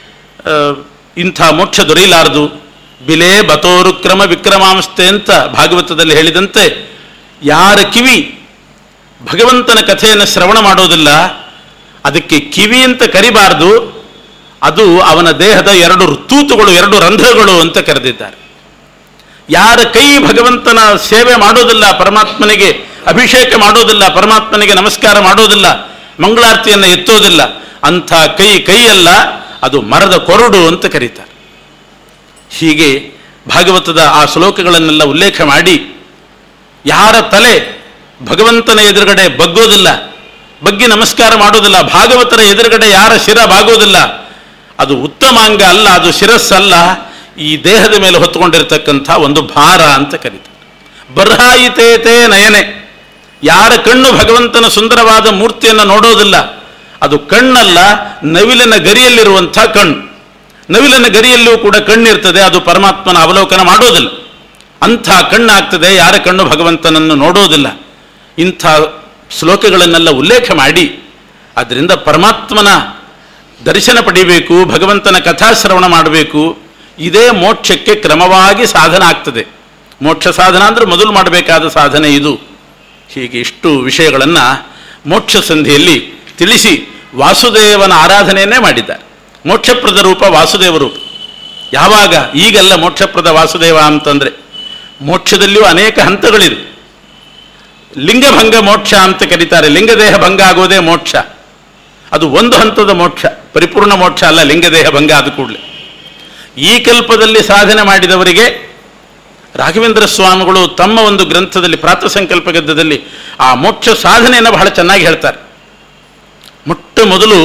[SPEAKER 1] ಇಂಥ ಮೋಕ್ಷ ದೊರೆಯಲಾರದು ಬಿಲೆ ಬತೋರು ಕ್ರಮ ವಿಕ್ರಮಾಂಸ್ತೆ ಅಂತ ಭಾಗವತದಲ್ಲಿ ಹೇಳಿದಂತೆ ಯಾರ ಕಿವಿ ಭಗವಂತನ ಕಥೆಯನ್ನು ಶ್ರವಣ ಮಾಡೋದಿಲ್ಲ ಅದಕ್ಕೆ ಕಿವಿ ಅಂತ ಕರಿಬಾರದು ಅದು ಅವನ ದೇಹದ ಎರಡು ಋತೂತುಗಳು ಎರಡು ರಂಧ್ರಗಳು ಅಂತ ಕರೆದಿದ್ದಾರೆ ಯಾರ ಕೈ ಭಗವಂತನ ಸೇವೆ ಮಾಡೋದಿಲ್ಲ ಪರಮಾತ್ಮನಿಗೆ ಅಭಿಷೇಕ ಮಾಡೋದಿಲ್ಲ ಪರಮಾತ್ಮನಿಗೆ ನಮಸ್ಕಾರ ಮಾಡೋದಿಲ್ಲ ಮಂಗಳಾರತಿಯನ್ನು ಎತ್ತೋದಿಲ್ಲ ಅಂಥ ಕೈ ಕೈಯಲ್ಲ ಅದು ಮರದ ಕೊರಡು ಅಂತ ಕರೀತಾರೆ ಹೀಗೆ ಭಾಗವತದ ಆ ಶ್ಲೋಕಗಳನ್ನೆಲ್ಲ ಉಲ್ಲೇಖ ಮಾಡಿ ಯಾರ ತಲೆ ಭಗವಂತನ ಎದುರುಗಡೆ ಬಗ್ಗೋದಿಲ್ಲ ಬಗ್ಗಿ ನಮಸ್ಕಾರ ಮಾಡೋದಿಲ್ಲ ಭಾಗವತರ ಎದುರುಗಡೆ ಯಾರ ಶಿರ ಬಾಗೋದಿಲ್ಲ ಅದು ಉತ್ತಮಾಂಗ ಅಲ್ಲ ಅದು ಶಿರಸ್ಸಲ್ಲ ಈ ದೇಹದ ಮೇಲೆ ಹೊತ್ತುಕೊಂಡಿರ್ತಕ್ಕಂಥ ಒಂದು ಭಾರ ಅಂತ ಕರೀತಾರೆ ಬರ್ಹಾಯಿತೇತೆ ನಯನೆ ಯಾರ ಕಣ್ಣು ಭಗವಂತನ ಸುಂದರವಾದ ಮೂರ್ತಿಯನ್ನು ನೋಡೋದಿಲ್ಲ ಅದು ಕಣ್ಣಲ್ಲ ನವಿಲಿನ ಗರಿಯಲ್ಲಿರುವಂಥ ಕಣ್ಣು ನವಿಲಿನ ಗರಿಯಲ್ಲೂ ಕೂಡ ಕಣ್ಣಿರ್ತದೆ ಅದು ಪರಮಾತ್ಮನ ಅವಲೋಕನ ಮಾಡೋದಿಲ್ಲ ಅಂಥ ಕಣ್ಣಾಗ್ತದೆ ಯಾರ ಕಣ್ಣು ಭಗವಂತನನ್ನು ನೋಡೋದಿಲ್ಲ ಇಂಥ ಶ್ಲೋಕಗಳನ್ನೆಲ್ಲ ಉಲ್ಲೇಖ ಮಾಡಿ ಅದರಿಂದ ಪರಮಾತ್ಮನ ದರ್ಶನ ಪಡಿಬೇಕು ಭಗವಂತನ ಕಥಾಶ್ರವಣ ಮಾಡಬೇಕು ಇದೇ ಮೋಕ್ಷಕ್ಕೆ ಕ್ರಮವಾಗಿ ಸಾಧನ ಆಗ್ತದೆ ಮೋಕ್ಷ ಸಾಧನ ಅಂದರೆ ಮೊದಲು ಮಾಡಬೇಕಾದ ಸಾಧನೆ ಇದು ಹೀಗೆ ಇಷ್ಟು ವಿಷಯಗಳನ್ನು ಮೋಕ್ಷ ಸಂಧಿಯಲ್ಲಿ ತಿಳಿಸಿ ವಾಸುದೇವನ ಆರಾಧನೆಯನ್ನೇ ಮಾಡಿದ್ದಾರೆ ಮೋಕ್ಷಪ್ರದ ರೂಪ ವಾಸುದೇವ ರೂಪ ಯಾವಾಗ ಈಗೆಲ್ಲ ಮೋಕ್ಷಪ್ರದ ವಾಸುದೇವ ಅಂತಂದರೆ ಮೋಕ್ಷದಲ್ಲಿಯೂ ಅನೇಕ ಹಂತಗಳಿದೆ ಲಿಂಗಭಂಗ ಮೋಕ್ಷ ಅಂತ ಕರೀತಾರೆ ಲಿಂಗದೇಹ ಭಂಗ ಆಗೋದೇ ಮೋಕ್ಷ ಅದು ಒಂದು ಹಂತದ ಮೋಕ್ಷ ಪರಿಪೂರ್ಣ ಮೋಕ್ಷ ಅಲ್ಲ ಲಿಂಗದೇಹ ಭಂಗ ಆದ ಕೂಡಲೇ ಈ ಕಲ್ಪದಲ್ಲಿ ಸಾಧನೆ ಮಾಡಿದವರಿಗೆ ರಾಘವೇಂದ್ರ ಸ್ವಾಮಿಗಳು ತಮ್ಮ ಒಂದು ಗ್ರಂಥದಲ್ಲಿ ಪ್ರಾತ ಸಂಕಲ್ಪ ಗದ್ದದಲ್ಲಿ ಆ ಮೋಕ್ಷ ಸಾಧನೆಯನ್ನು ಬಹಳ ಚೆನ್ನಾಗಿ ಹೇಳ್ತಾರೆ ಮೊಟ್ಟ ಮೊದಲು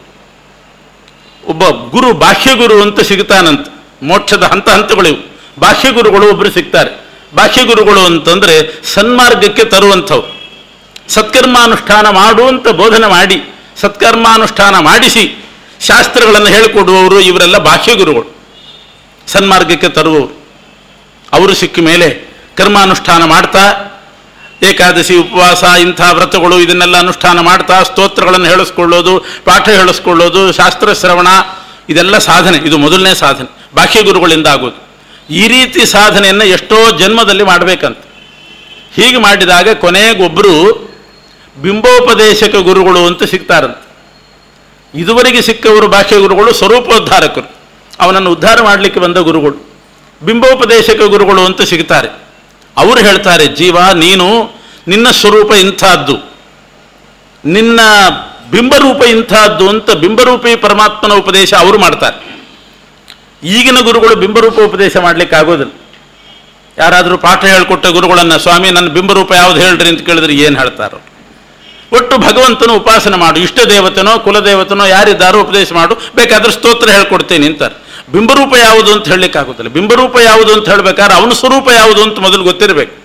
[SPEAKER 1] ಒಬ್ಬ ಗುರು ಬಾಹ್ಯ ಗುರು ಅಂತ ಸಿಗ್ತಾನಂತ ಮೋಕ್ಷದ ಹಂತ ಹಂತಗಳು ಇವು ಬಾಹ್ಯ ಗುರುಗಳು ಒಬ್ಬರು ಸಿಗ್ತಾರೆ ಬಾಹ್ಯ ಗುರುಗಳು ಅಂತಂದರೆ ಸನ್ಮಾರ್ಗಕ್ಕೆ ತರುವಂಥವು ಸತ್ಕರ್ಮಾನುಷ್ಠಾನ ಮಾಡು ಅಂತ ಬೋಧನೆ ಮಾಡಿ ಸತ್ಕರ್ಮಾನುಷ್ಠಾನ ಮಾಡಿಸಿ ಶಾಸ್ತ್ರಗಳನ್ನು ಹೇಳಿಕೊಡುವವರು ಇವರೆಲ್ಲ ಬಾಹ್ಯ ಗುರುಗಳು ಸನ್ಮಾರ್ಗಕ್ಕೆ ತರುವವರು ಅವರು ಸಿಕ್ಕ ಮೇಲೆ ಕರ್ಮಾನುಷ್ಠಾನ ಮಾಡ್ತಾ ಏಕಾದಶಿ ಉಪವಾಸ ಇಂಥ ವ್ರತಗಳು ಇದನ್ನೆಲ್ಲ ಅನುಷ್ಠಾನ ಮಾಡ್ತಾ ಸ್ತೋತ್ರಗಳನ್ನು ಹೇಳಿಸ್ಕೊಳ್ಳೋದು ಪಾಠ ಹೇಳಿಸ್ಕೊಳ್ಳೋದು ಶಾಸ್ತ್ರ ಶ್ರವಣ ಇದೆಲ್ಲ ಸಾಧನೆ ಇದು ಮೊದಲನೇ ಸಾಧನೆ ಬಾಹ್ಯ ಗುರುಗಳಿಂದ ಆಗೋದು ಈ ರೀತಿ ಸಾಧನೆಯನ್ನು ಎಷ್ಟೋ ಜನ್ಮದಲ್ಲಿ ಮಾಡಬೇಕಂತ ಹೀಗೆ ಮಾಡಿದಾಗ ಕೊನೆಗೊಬ್ಬರು ಬಿಂಬೋಪದೇಶಕ ಗುರುಗಳು ಅಂತ ಸಿಗ್ತಾರಂತೆ ಇದುವರೆಗೆ ಸಿಕ್ಕವರು ಬಾಹ್ಯ ಗುರುಗಳು ಸ್ವರೂಪೋದ್ಧಾರಕರು ಅವನನ್ನು ಉದ್ಧಾರ ಮಾಡಲಿಕ್ಕೆ ಬಂದ ಗುರುಗಳು ಬಿಂಬೋಪದೇಶಕ ಗುರುಗಳು ಅಂತ ಸಿಗ್ತಾರೆ ಅವರು ಹೇಳ್ತಾರೆ ಜೀವ ನೀನು ನಿನ್ನ ಸ್ವರೂಪ ಇಂಥದ್ದು ನಿನ್ನ ಬಿಂಬರೂಪ ಇಂಥದ್ದು ಅಂತ ಬಿಂಬರೂಪಿ ಪರಮಾತ್ಮನ ಉಪದೇಶ ಅವರು ಮಾಡ್ತಾರೆ ಈಗಿನ ಗುರುಗಳು ಬಿಂಬರೂಪ ಉಪದೇಶ ಮಾಡ್ಲಿಕ್ಕೆ ಆಗೋದಿಲ್ಲ ಯಾರಾದರೂ ಪಾಠ ಹೇಳ್ಕೊಟ್ಟ ಗುರುಗಳನ್ನ ಸ್ವಾಮಿ ನನ್ನ ಬಿಂಬರೂಪ ಯಾವ್ದು ಹೇಳ್ರಿ ಅಂತ ಕೇಳಿದ್ರೆ ಏನು ಹೇಳ್ತಾರೋ ಒಟ್ಟು ಭಗವಂತನ ಉಪಾಸನೆ ಮಾಡು ಇಷ್ಟ ದೇವತೆನೋ ಕುಲದೇವತನೋ ಯಾರಿದ್ದಾರೋ ಉಪದೇಶ ಮಾಡು ಬೇಕಾದ್ರೆ ಸ್ತೋತ್ರ ಹೇಳ್ಕೊಡ್ತೇನೆ ಅಂತಾರೆ ಬಿಂಬರೂಪ ಯಾವುದು ಅಂತ ಹೇಳಲಿಕ್ಕೆ ಆಗೋದಿಲ್ಲ ಬಿಂಬರೂಪ ಯಾವುದು ಅಂತ ಹೇಳ್ಬೇಕಾದ್ರೆ ಅವನ ಸ್ವರೂಪ ಯಾವುದು ಅಂತ ಮೊದಲು ಗೊತ್ತಿರಬೇಕು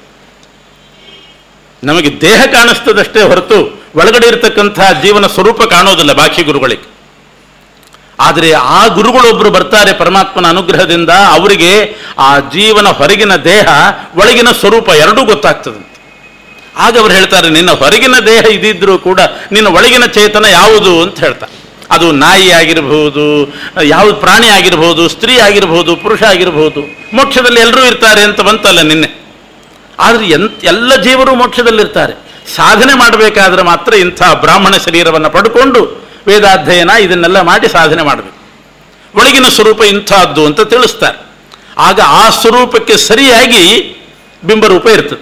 [SPEAKER 1] ನಮಗೆ ದೇಹ ಕಾಣಿಸ್ತದಷ್ಟೇ ಹೊರತು ಒಳಗಡೆ ಇರತಕ್ಕಂತಹ ಜೀವನ ಸ್ವರೂಪ ಕಾಣೋದಿಲ್ಲ ಬಾಕಿ ಗುರುಗಳಿಗೆ ಆದರೆ ಆ ಗುರುಗಳೊಬ್ಬರು ಬರ್ತಾರೆ ಪರಮಾತ್ಮನ ಅನುಗ್ರಹದಿಂದ ಅವರಿಗೆ ಆ ಜೀವನ ಹೊರಗಿನ ದೇಹ ಒಳಗಿನ ಸ್ವರೂಪ ಎರಡೂ ಗೊತ್ತಾಗ್ತದಂತೆ ಆಗ ಅವರು ಹೇಳ್ತಾರೆ ನಿನ್ನ ಹೊರಗಿನ ದೇಹ ಇದಿದ್ರೂ ಕೂಡ ನಿನ್ನ ಒಳಗಿನ ಚೇತನ ಯಾವುದು ಅಂತ ಹೇಳ್ತಾರೆ ಅದು ನಾಯಿ ಆಗಿರಬಹುದು ಯಾವುದು ಪ್ರಾಣಿ ಆಗಿರಬಹುದು ಸ್ತ್ರೀ ಆಗಿರಬಹುದು ಪುರುಷ ಆಗಿರಬಹುದು ಮೋಕ್ಷದಲ್ಲಿ ಎಲ್ಲರೂ ಇರ್ತಾರೆ ಅಂತ ಬಂತಲ್ಲ ನಿನ್ನೆ ಆದರೆ ಎಂತ ಎಲ್ಲ ಜೀವರು ಮೋಕ್ಷದಲ್ಲಿರ್ತಾರೆ ಸಾಧನೆ ಮಾಡಬೇಕಾದ್ರೆ ಮಾತ್ರ ಇಂಥ ಬ್ರಾಹ್ಮಣ ಶರೀರವನ್ನು ಪಡ್ಕೊಂಡು ವೇದಾಧ್ಯಯನ ಇದನ್ನೆಲ್ಲ ಮಾಡಿ ಸಾಧನೆ ಮಾಡಬೇಕು ಒಳಗಿನ ಸ್ವರೂಪ ಇಂಥದ್ದು ಅಂತ ತಿಳಿಸ್ತಾರೆ ಆಗ ಆ ಸ್ವರೂಪಕ್ಕೆ ಸರಿಯಾಗಿ ಬಿಂಬರೂಪ ಇರ್ತದೆ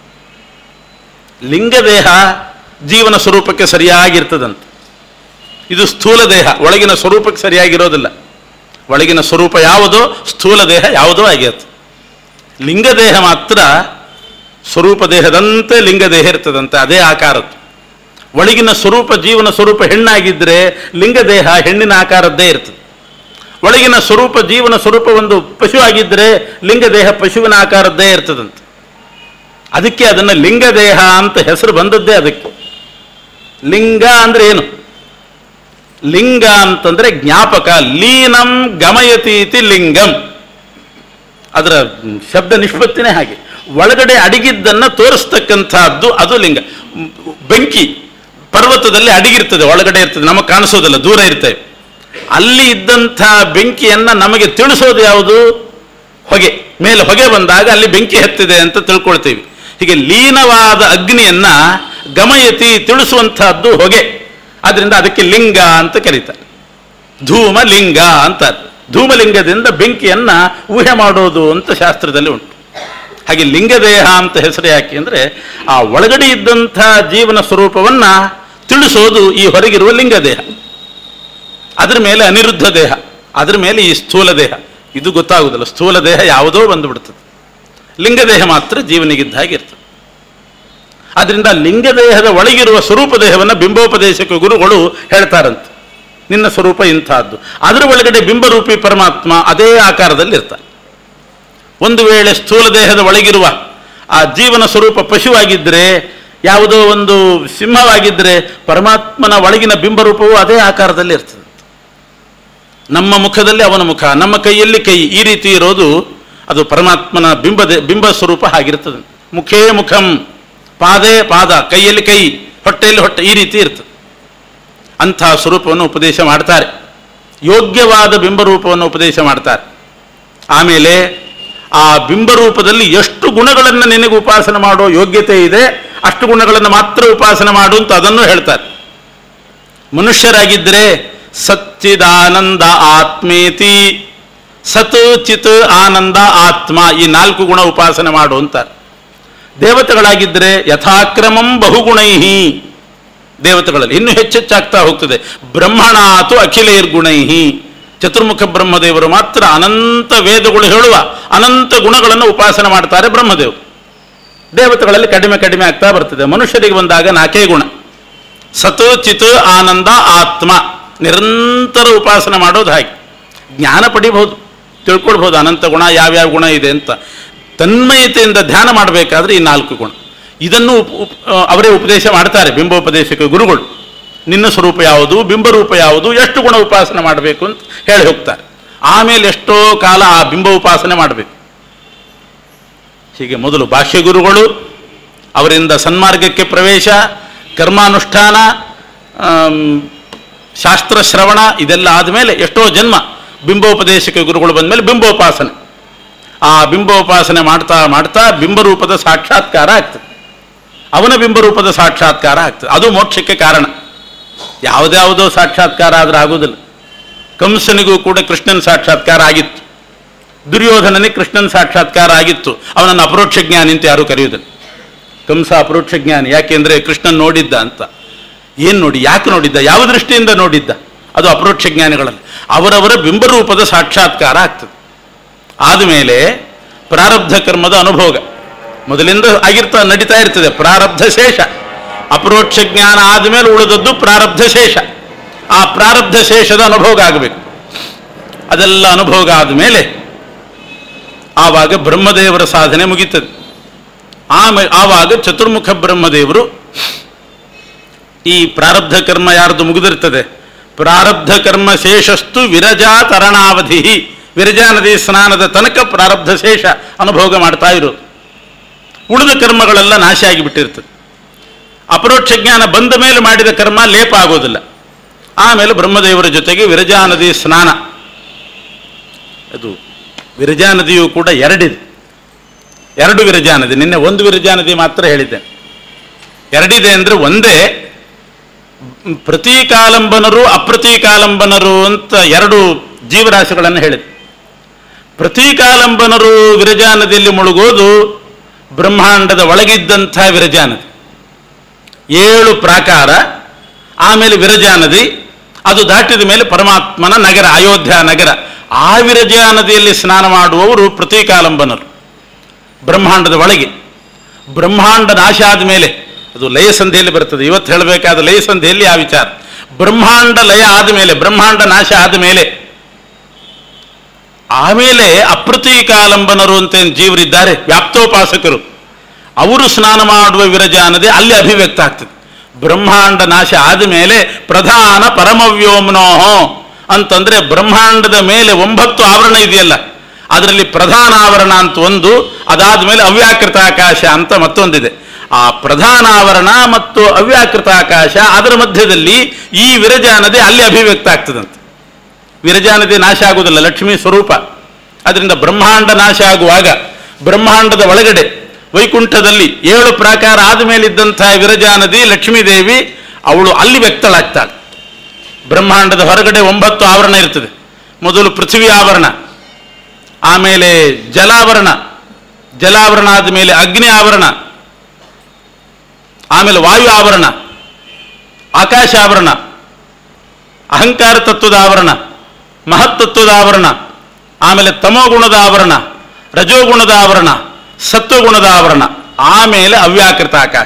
[SPEAKER 1] ಲಿಂಗದೇಹ ಜೀವನ ಸ್ವರೂಪಕ್ಕೆ ಸರಿಯಾಗಿರ್ತದಂತೆ ಇದು ಸ್ಥೂಲ ದೇಹ ಒಳಗಿನ ಸ್ವರೂಪಕ್ಕೆ ಸರಿಯಾಗಿರೋದಿಲ್ಲ ಒಳಗಿನ ಸ್ವರೂಪ ಯಾವುದೋ ಸ್ಥೂಲ ದೇಹ ಯಾವುದೋ ಆಗಿರುತ್ತೆ ಲಿಂಗದೇಹ ಮಾತ್ರ ಸ್ವರೂಪ ದೇಹದಂತೆ ಲಿಂಗದೇಹ ಇರ್ತದಂತೆ ಅದೇ ಆಕಾರದ್ದು ಒಳಗಿನ ಸ್ವರೂಪ ಜೀವನ ಸ್ವರೂಪ ಹೆಣ್ಣಾಗಿದ್ದರೆ ಲಿಂಗದೇಹ ಹೆಣ್ಣಿನ ಆಕಾರದ್ದೇ ಇರ್ತದೆ ಒಳಗಿನ ಸ್ವರೂಪ ಜೀವನ ಸ್ವರೂಪ ಒಂದು ಪಶು ಆಗಿದ್ದರೆ ಲಿಂಗದೇಹ ಪಶುವಿನ ಆಕಾರದ್ದೇ ಇರ್ತದಂತೆ ಅದಕ್ಕೆ ಅದನ್ನು ಲಿಂಗದೇಹ ಅಂತ ಹೆಸರು ಬಂದದ್ದೇ ಅದಕ್ಕೆ ಲಿಂಗ ಅಂದ್ರೆ ಏನು ಲಿಂಗ ಅಂತಂದ್ರೆ ಜ್ಞಾಪಕ ಲೀನಂ ಗಮಯತಿ ಇತಿ ಲಿಂಗಂ ಅದರ ಶಬ್ದ ನಿಷ್ಪತ್ತಿನೇ ಹಾಗೆ ಒಳಗಡೆ ಅಡಿಗಿದ್ದನ್ನು ತೋರಿಸ್ತಕ್ಕಂಥದ್ದು ಅದು ಲಿಂಗ ಮ್, ಬೆಂಕಿ ಪರ್ವತದಲ್ಲಿ ಅಡಿಗಿರ್ತದೆ ಒಳಗಡೆ ಇರ್ತದೆ ನಮಗೆ ಕಾಣಿಸೋದಿಲ್ಲ ದೂರ ಇರ್ತೇವೆ ಅಲ್ಲಿ ಇದ್ದಂಥ ಬೆಂಕಿಯನ್ನ ನಮಗೆ ತಿಳಿಸೋದು ಯಾವುದು ಹೊಗೆ ಮೇಲೆ ಹೊಗೆ ಬಂದಾಗ ಅಲ್ಲಿ ಬೆಂಕಿ ಹತ್ತಿದೆ ಅಂತ ತಿಳ್ಕೊಳ್ತೀವಿ ಹೀಗೆ ಲೀನವಾದ ಅಗ್ನಿಯನ್ನ ಗಮಯತಿ ತಿಳಿಸುವಂತಹದ್ದು ಹೊಗೆ ಆದ್ರಿಂದ ಅದಕ್ಕೆ ಲಿಂಗ ಅಂತ ಕರೀತಾರೆ ಧೂಮ ಲಿಂಗ ಅಂತಾರೆ ಧೂಮಲಿಂಗದಿಂದ ಬೆಂಕಿಯನ್ನ ಊಹೆ ಮಾಡೋದು ಅಂತ ಶಾಸ್ತ್ರದಲ್ಲಿ ಉಂಟು ಹಾಗೆ ಲಿಂಗದೇಹ ಅಂತ ಹೆಸರು ಯಾಕೆ ಅಂದರೆ ಆ ಒಳಗಡೆ ಇದ್ದಂಥ ಜೀವನ ಸ್ವರೂಪವನ್ನ ತಿಳಿಸೋದು ಈ ಹೊರಗಿರುವ ಲಿಂಗದೇಹ ಅದ್ರ ಮೇಲೆ ಅನಿರುದ್ಧ ದೇಹ ಅದ್ರ ಮೇಲೆ ಈ ಸ್ಥೂಲ ದೇಹ ಇದು ಗೊತ್ತಾಗುವುದಿಲ್ಲ ಸ್ಥೂಲ ದೇಹ ಯಾವುದೋ ಬಂದುಬಿಡ್ತದೆ ಲಿಂಗದೇಹ ಮಾತ್ರ ಜೀವನಿಗಿದ್ದ ಹಾಗೆ ಇರ್ತದೆ ಆದ್ರಿಂದ ಲಿಂಗದೇಹದ ಒಳಗಿರುವ ಸ್ವರೂಪ ದೇಹವನ್ನು ಬಿಂಬೋಪದೇಶಕ ಗುರುಗಳು ಹೇಳ್ತಾರಂತೆ ನಿನ್ನ ಸ್ವರೂಪ ಇಂಥದ್ದು ಅದರ ಒಳಗಡೆ ಬಿಂಬರೂಪಿ ಪರಮಾತ್ಮ ಅದೇ ಆಕಾರದಲ್ಲಿ ಇರ್ತಾನೆ ಒಂದು ವೇಳೆ ಸ್ಥೂಲ ದೇಹದ ಒಳಗಿರುವ ಆ ಜೀವನ ಸ್ವರೂಪ ಪಶುವಾಗಿದ್ದರೆ ಯಾವುದೋ ಒಂದು ಸಿಂಹವಾಗಿದ್ದರೆ ಪರಮಾತ್ಮನ ಒಳಗಿನ ಬಿಂಬರೂಪವು ಅದೇ ಆಕಾರದಲ್ಲಿ ಇರ್ತದೆ ನಮ್ಮ ಮುಖದಲ್ಲಿ ಅವನ ಮುಖ ನಮ್ಮ ಕೈಯಲ್ಲಿ ಕೈ ಈ ರೀತಿ ಇರೋದು ಅದು ಪರಮಾತ್ಮನ ಬಿಂಬದ ಬಿಂಬ ಸ್ವರೂಪ ಆಗಿರ್ತದೆ ಮುಖೇ ಮುಖಂ ಪಾದೇ ಪಾದ ಕೈಯಲ್ಲಿ ಕೈ ಹೊಟ್ಟೆಯಲ್ಲಿ ಹೊಟ್ಟೆ ಈ ರೀತಿ ಇರ್ತದೆ ಅಂಥ ಸ್ವರೂಪವನ್ನು ಉಪದೇಶ ಮಾಡ್ತಾರೆ ಯೋಗ್ಯವಾದ ಬಿಂಬರೂಪವನ್ನು ಉಪದೇಶ ಮಾಡ್ತಾರೆ ಆಮೇಲೆ ಆ ಬಿಂಬರೂಪದಲ್ಲಿ ಎಷ್ಟು ಗುಣಗಳನ್ನು ನಿನಗೆ ಉಪಾಸನೆ ಮಾಡೋ ಯೋಗ್ಯತೆ ಇದೆ ಅಷ್ಟು ಗುಣಗಳನ್ನು ಮಾತ್ರ ಉಪಾಸನೆ ಮಾಡು ಅಂತ ಅದನ್ನು ಹೇಳ್ತಾರೆ ಮನುಷ್ಯರಾಗಿದ್ದರೆ ಸಚ್ಚಿದಾನಂದ ಆತ್ಮೇತಿ ಸತ್ ಚಿತ್ ಆನಂದ ಆತ್ಮ ಈ ನಾಲ್ಕು ಗುಣ ಉಪಾಸನೆ ಮಾಡು ಅಂತಾರೆ ದೇವತೆಗಳಾಗಿದ್ದರೆ ಯಥಾಕ್ರಮಂ ಬಹುಗುಣೈಹಿ ದೇವತೆಗಳಲ್ಲಿ ಇನ್ನೂ ಹೆಚ್ಚೆಚ್ಚಾಗ್ತಾ ಹೋಗ್ತದೆ ಬ್ರಹ್ಮಣಾತು ಅಖಿಲೈರ್ಗುಣೈಹಿ ಚತುರ್ಮುಖ ಬ್ರಹ್ಮದೇವರು ಮಾತ್ರ ಅನಂತ ವೇದಗಳು ಹೇಳುವ ಅನಂತ ಗುಣಗಳನ್ನು ಉಪಾಸನೆ ಮಾಡ್ತಾರೆ ಬ್ರಹ್ಮದೇವರು ದೇವತೆಗಳಲ್ಲಿ ಕಡಿಮೆ ಕಡಿಮೆ ಆಗ್ತಾ ಬರ್ತದೆ ಮನುಷ್ಯರಿಗೆ ಬಂದಾಗ ನಾಲ್ಕೇ ಗುಣ ಸತ್ ಚಿತ್ ಆನಂದ ಆತ್ಮ ನಿರಂತರ ಉಪಾಸನೆ ಮಾಡೋದು ಹಾಗೆ ಜ್ಞಾನ ಪಡಿಬಹುದು ತಿಳ್ಕೊಳ್ಬಹುದು ಅನಂತ ಗುಣ ಯಾವ್ಯಾವ ಗುಣ ಇದೆ ಅಂತ ತನ್ಮಯತೆಯಿಂದ ಧ್ಯಾನ ಮಾಡಬೇಕಾದ್ರೆ ಈ ನಾಲ್ಕು ಗುಣ ಇದನ್ನು ಉಪ್- ಉಪ್- ಆ, ಅವರೇ ಉಪದೇಶ ಮಾಡ್ತಾರೆ ಬಿಂಬೋಪದೇಶಕ ಗುರುಗಳು ನಿನ್ನ ಸ್ವರೂಪ ಯಾವುದು ಬಿಂಬರೂಪ ಯಾವುದು ಎಷ್ಟು ಗುಣ ಉಪಾಸನೆ ಮಾಡಬೇಕು ಅಂತ ಹೇಳಿ ಹೋಗ್ತಾರೆ ಆಮೇಲೆ ಎಷ್ಟೋ ಕಾಲ ಆ ಬಿಂಬ ಉಪಾಸನೆ ಮಾಡಬೇಕು ಹೀಗೆ ಮೊದಲು ಭಾಷ್ಯ ಗುರುಗಳು ಅವರಿಂದ ಸನ್ಮಾರ್ಗಕ್ಕೆ ಪ್ರವೇಶ ಕರ್ಮಾನುಷ್ಠಾನ ಆಮ್, ಶಾಸ್ತ್ರ ಶ್ರವಣ ಇದೆಲ್ಲ ಆದಮೇಲೆ ಎಷ್ಟೋ ಜನ್ಮ ಬಿಂಬೋಪದೇಶಕ ಗುರುಗಳು ಬಂದಮೇಲೆ ಬಿಂಬೋಪಾಸನೆ ಆ ಬಿಂಬೋಪಾಸನೆ ಮಾಡ್ತಾ ಮಾಡ್ತಾ ಬಿಂಬರೂಪದ ಸಾಕ್ಷಾತ್ಕಾರ ಆಗ್ತದೆ ಅವನ ಬಿಂಬರೂಪದ ಸಾಕ್ಷಾತ್ಕಾರ ಆಗ್ತದೆ ಅದು ಮೋಕ್ಷಕ್ಕೆ ಕಾರಣ ಯಾವುದ್ಯಾವುದೋ ಸಾಕ್ಷಾತ್ಕಾರ ಆದ್ರೆ ಆಗುವುದಿಲ್ಲ ಕಂಸನಿಗೂ ಕೂಡ ಕೃಷ್ಣನ ಸಾಕ್ಷಾತ್ಕಾರ ಆಗಿತ್ತು ದುರ್ಯೋಧನನಿಗೆ ಕೃಷ್ಣನ ಸಾಕ್ಷಾತ್ಕಾರ ಆಗಿತ್ತು ಅವನನ್ನು ಅಪರೋಕ್ಷ ಜ್ಞಾನಿ ಅಂತ ಯಾರೂ ಕರೆಯುವುದಿಲ್ಲ ಕಂಸ ಅಪರೋಕ್ಷ ಜ್ಞಾನಿ ಯಾಕೆಂದ್ರೆ ಕೃಷ್ಣನ್ ನೋಡಿದ್ದ ಅಂತ ಏನು ನೋಡಿ ಯಾಕೆ ನೋಡಿದ್ದ ಯಾವ ದೃಷ್ಟಿಯಿಂದ ನೋಡಿದ್ದ ಅದು ಅಪರೋಕ್ಷ ಜ್ಞಾನಿಗಳಲ್ಲಿ ಅವರವರ ಬಿಂಬರೂಪದ ಸಾಕ್ಷಾತ್ಕಾರ ಆಗ್ತದೆ ಆದಮೇಲೆ ಪ್ರಾರಬ್ಧ ಕರ್ಮದ ಅನುಭೋಗ ಮೊದಲಿಂದ ಆಗಿರ್ತಾ ನಡೀತಾ ಇರ್ತದೆ ಪ್ರಾರಬ್ಧ ಶೇಷ ಅಪರೋಕ್ಷ ಜ್ಞಾನ ಆದಮೇಲೆ ಉಳಿದದ್ದು ಪ್ರಾರಬ್ಧ ಶೇಷ ಆ ಪ್ರಾರಬ್ಧ ಶೇಷದ ಅನುಭೋಗ ಆಗಬೇಕು ಅದೆಲ್ಲ ಅನುಭೋಗ ಆದಮೇಲೆ ಆವಾಗ ಬ್ರಹ್ಮದೇವರ ಸಾಧನೆ ಮುಗೀತದೆ ಆಮೇಲೆ ಆವಾಗ ಚತುರ್ಮುಖ ಬ್ರಹ್ಮದೇವರು ಈ ಪ್ರಾರಬ್ಧ ಕರ್ಮ ಯಾರ್ದು ಮುಗಿದಿರ್ತದೆ ಪ್ರಾರಬ್ಧ ಕರ್ಮ ಶೇಷಸ್ತು ವಿರಜಾ ತರಣಾವಧಿ ವಿರಜಾ ನದಿ ಸ್ನಾನದ ತನಕ ಪ್ರಾರಬ್ಧ ಶೇಷ ಅನುಭೋಗ ಮಾಡ್ತಾ ಇರೋದು ಉಳಿದ ಕರ್ಮಗಳೆಲ್ಲ ನಾಶ ಆಗಿಬಿಟ್ಟಿರ್ತದೆ ಅಪರೋಕ್ಷ ಜ್ಞಾನ ಬಂದ ಮೇಲೆ ಮಾಡಿದ ಕರ್ಮ ಲೇಪ ಆಗೋದಿಲ್ಲ ಆಮೇಲೆ ಬ್ರಹ್ಮದೇವರ ಜೊತೆಗೆ ವಿರಜಾ ನದಿ ಸ್ನಾನ ಅದು ವಿರಜಾ ನದಿಯು ಕೂಡ ಎರಡಿದೆ ಎರಡು ವಿರಜಾ ನದಿ ನಿನ್ನೆ ಒಂದು ವಿರಜಾ ನದಿ ಮಾತ್ರ ಹೇಳಿದ್ದೆ ಎರಡಿದೆ ಅಂದರೆ ಒಂದೇ ಮ್, ಪ್ರತೀಕಾಲಂಬನರು ಅಪ್ರತೀಕಾಲಂಬನರು ಅಂತ ಎರಡು ಜೀವರಾಶಿಗಳನ್ನು ಹೇಳಿದೆ ಪ್ರತೀಕಾಲಂಬನರು ವಿರಜಾ ನದಿಯಲ್ಲಿ ಮುಳುಗೋದು ಬ್ರಹ್ಮಾಂಡದ ಒಳಗಿದ್ದಂಥ ವಿರಜಾ ನದಿ ಏಳು ಪ್ರಾಕಾರ ಆಮೇಲೆ ವಿರಜಾ ನದಿ ಅದು ದಾಟಿದ ಮೇಲೆ ಪರಮಾತ್ಮನ ನಗರ ಅಯೋಧ್ಯ ನಗರ ಆ ವಿರಜಾ ನದಿಯಲ್ಲಿ ಸ್ನಾನ ಮಾಡುವವರು ಪ್ರತೀಕಾಲಂಬನರು ಬ್ರಹ್ಮಾಂಡದ ಒಳಗೆ ಬ್ರಹ್ಮಾಂಡ ನಾಶ ಆದ ಮೇಲೆ ಅದು ಲಯ ಸಂಧಿಯಲ್ಲಿ ಬರ್ತದೆ ಇವತ್ತು ಹೇಳಬೇಕಾದ ಲಯ ಸಂಧಿಯಲ್ಲಿ ಆ ವಿಚಾರ ಬ್ರಹ್ಮಾಂಡ ಲಯ ಆದ ಮೇಲೆ ಬ್ರಹ್ಮಾಂಡ ನಾಶ ಆದ ಮೇಲೆ ಆಮೇಲೆ ಅಪ್ರತೀಕಾಲಂಬನರು ಅಂತ ಏನು ಜೀವರಿದ್ದಾರೆ ವ್ಯಾಪ್ತೋಪಾಸಕರು ಅವರು ಸ್ನಾನ ಮಾಡುವ ವಿರಜಾ ನದಿ ಅಲ್ಲಿ ಅಭಿವ್ಯಕ್ತ ಆಗ್ತದೆ ಬ್ರಹ್ಮಾಂಡ ನಾಶ ಆದ ಮೇಲೆ ಪ್ರಧಾನ ಪರಮವ್ಯೋಮ್ನೋಹೋ ಅಂತಂದ್ರೆ ಬ್ರಹ್ಮಾಂಡದ ಮೇಲೆ ಒಂಬತ್ತು ಆವರಣ ಇದೆಯಲ್ಲ ಅದರಲ್ಲಿ ಪ್ರಧಾನ ಆವರಣ ಅಂತ ಒಂದು ಅದಾದ ಮೇಲೆ ಅವ್ಯಾಕೃತ ಆಕಾಶ ಅಂತ ಮತ್ತೊಂದಿದೆ ಆ ಪ್ರಧಾನ ಆವರಣ ಮತ್ತು ಅವ್ಯಾಕೃತ ಆಕಾಶ ಅದರ ಮಧ್ಯದಲ್ಲಿ ಈ ವಿರಜಾ ನದಿ ಅಲ್ಲಿ ಅಭಿವ್ಯಕ್ತ ಆಗ್ತದಂತೆ ವಿರಜಾ ನದಿ ನಾಶ ಆಗುವುದಿಲ್ಲ ಲಕ್ಷ್ಮೀ ಸ್ವರೂಪ ಅದರಿಂದ ಬ್ರಹ್ಮಾಂಡ ನಾಶ ಆಗುವಾಗ ಬ್ರಹ್ಮಾಂಡದ ಒಳಗಡೆ ವೈಕುಂಠದಲ್ಲಿ ಏಳು ಪ್ರಾಕಾರ ಆದಮೇಲಿದ್ದಂಥ ವಿರಜಾ ನದಿ ಲಕ್ಷ್ಮೀದೇವಿ ಅವಳು ಅಲ್ಲಿ ವ್ಯಕ್ತಳಾಗ್ತಾಳೆ ಬ್ರಹ್ಮಾಂಡದ ಹೊರಗಡೆ ಒಂಬತ್ತು ಆವರಣ ಇರ್ತದೆ ಮೊದಲು ಪೃಥ್ವಿ ಆವರಣ ಆಮೇಲೆ ಜಲಾವರಣ ಜಲಾವರಣ ಆದ ಮೇಲೆ ಅಗ್ನಿ ಆವರಣ ಆಮೇಲೆ ವಾಯು ಆವರಣ ಆಕಾಶ ಆವರಣ ಅಹಂಕಾರ ತತ್ವದ ಆವರಣ ಮಹತ್ತತ್ವದ ಆವರಣ ಆಮೇಲೆ ತಮೋಗುಣದ ಆವರಣ ರಜೋಗುಣದ ಆವರಣ ಸತ್ವಗುಣದ ಆವರಣ ಆಮೇಲೆ ಅವ್ಯಾಕೃತ ಆಕಾಶ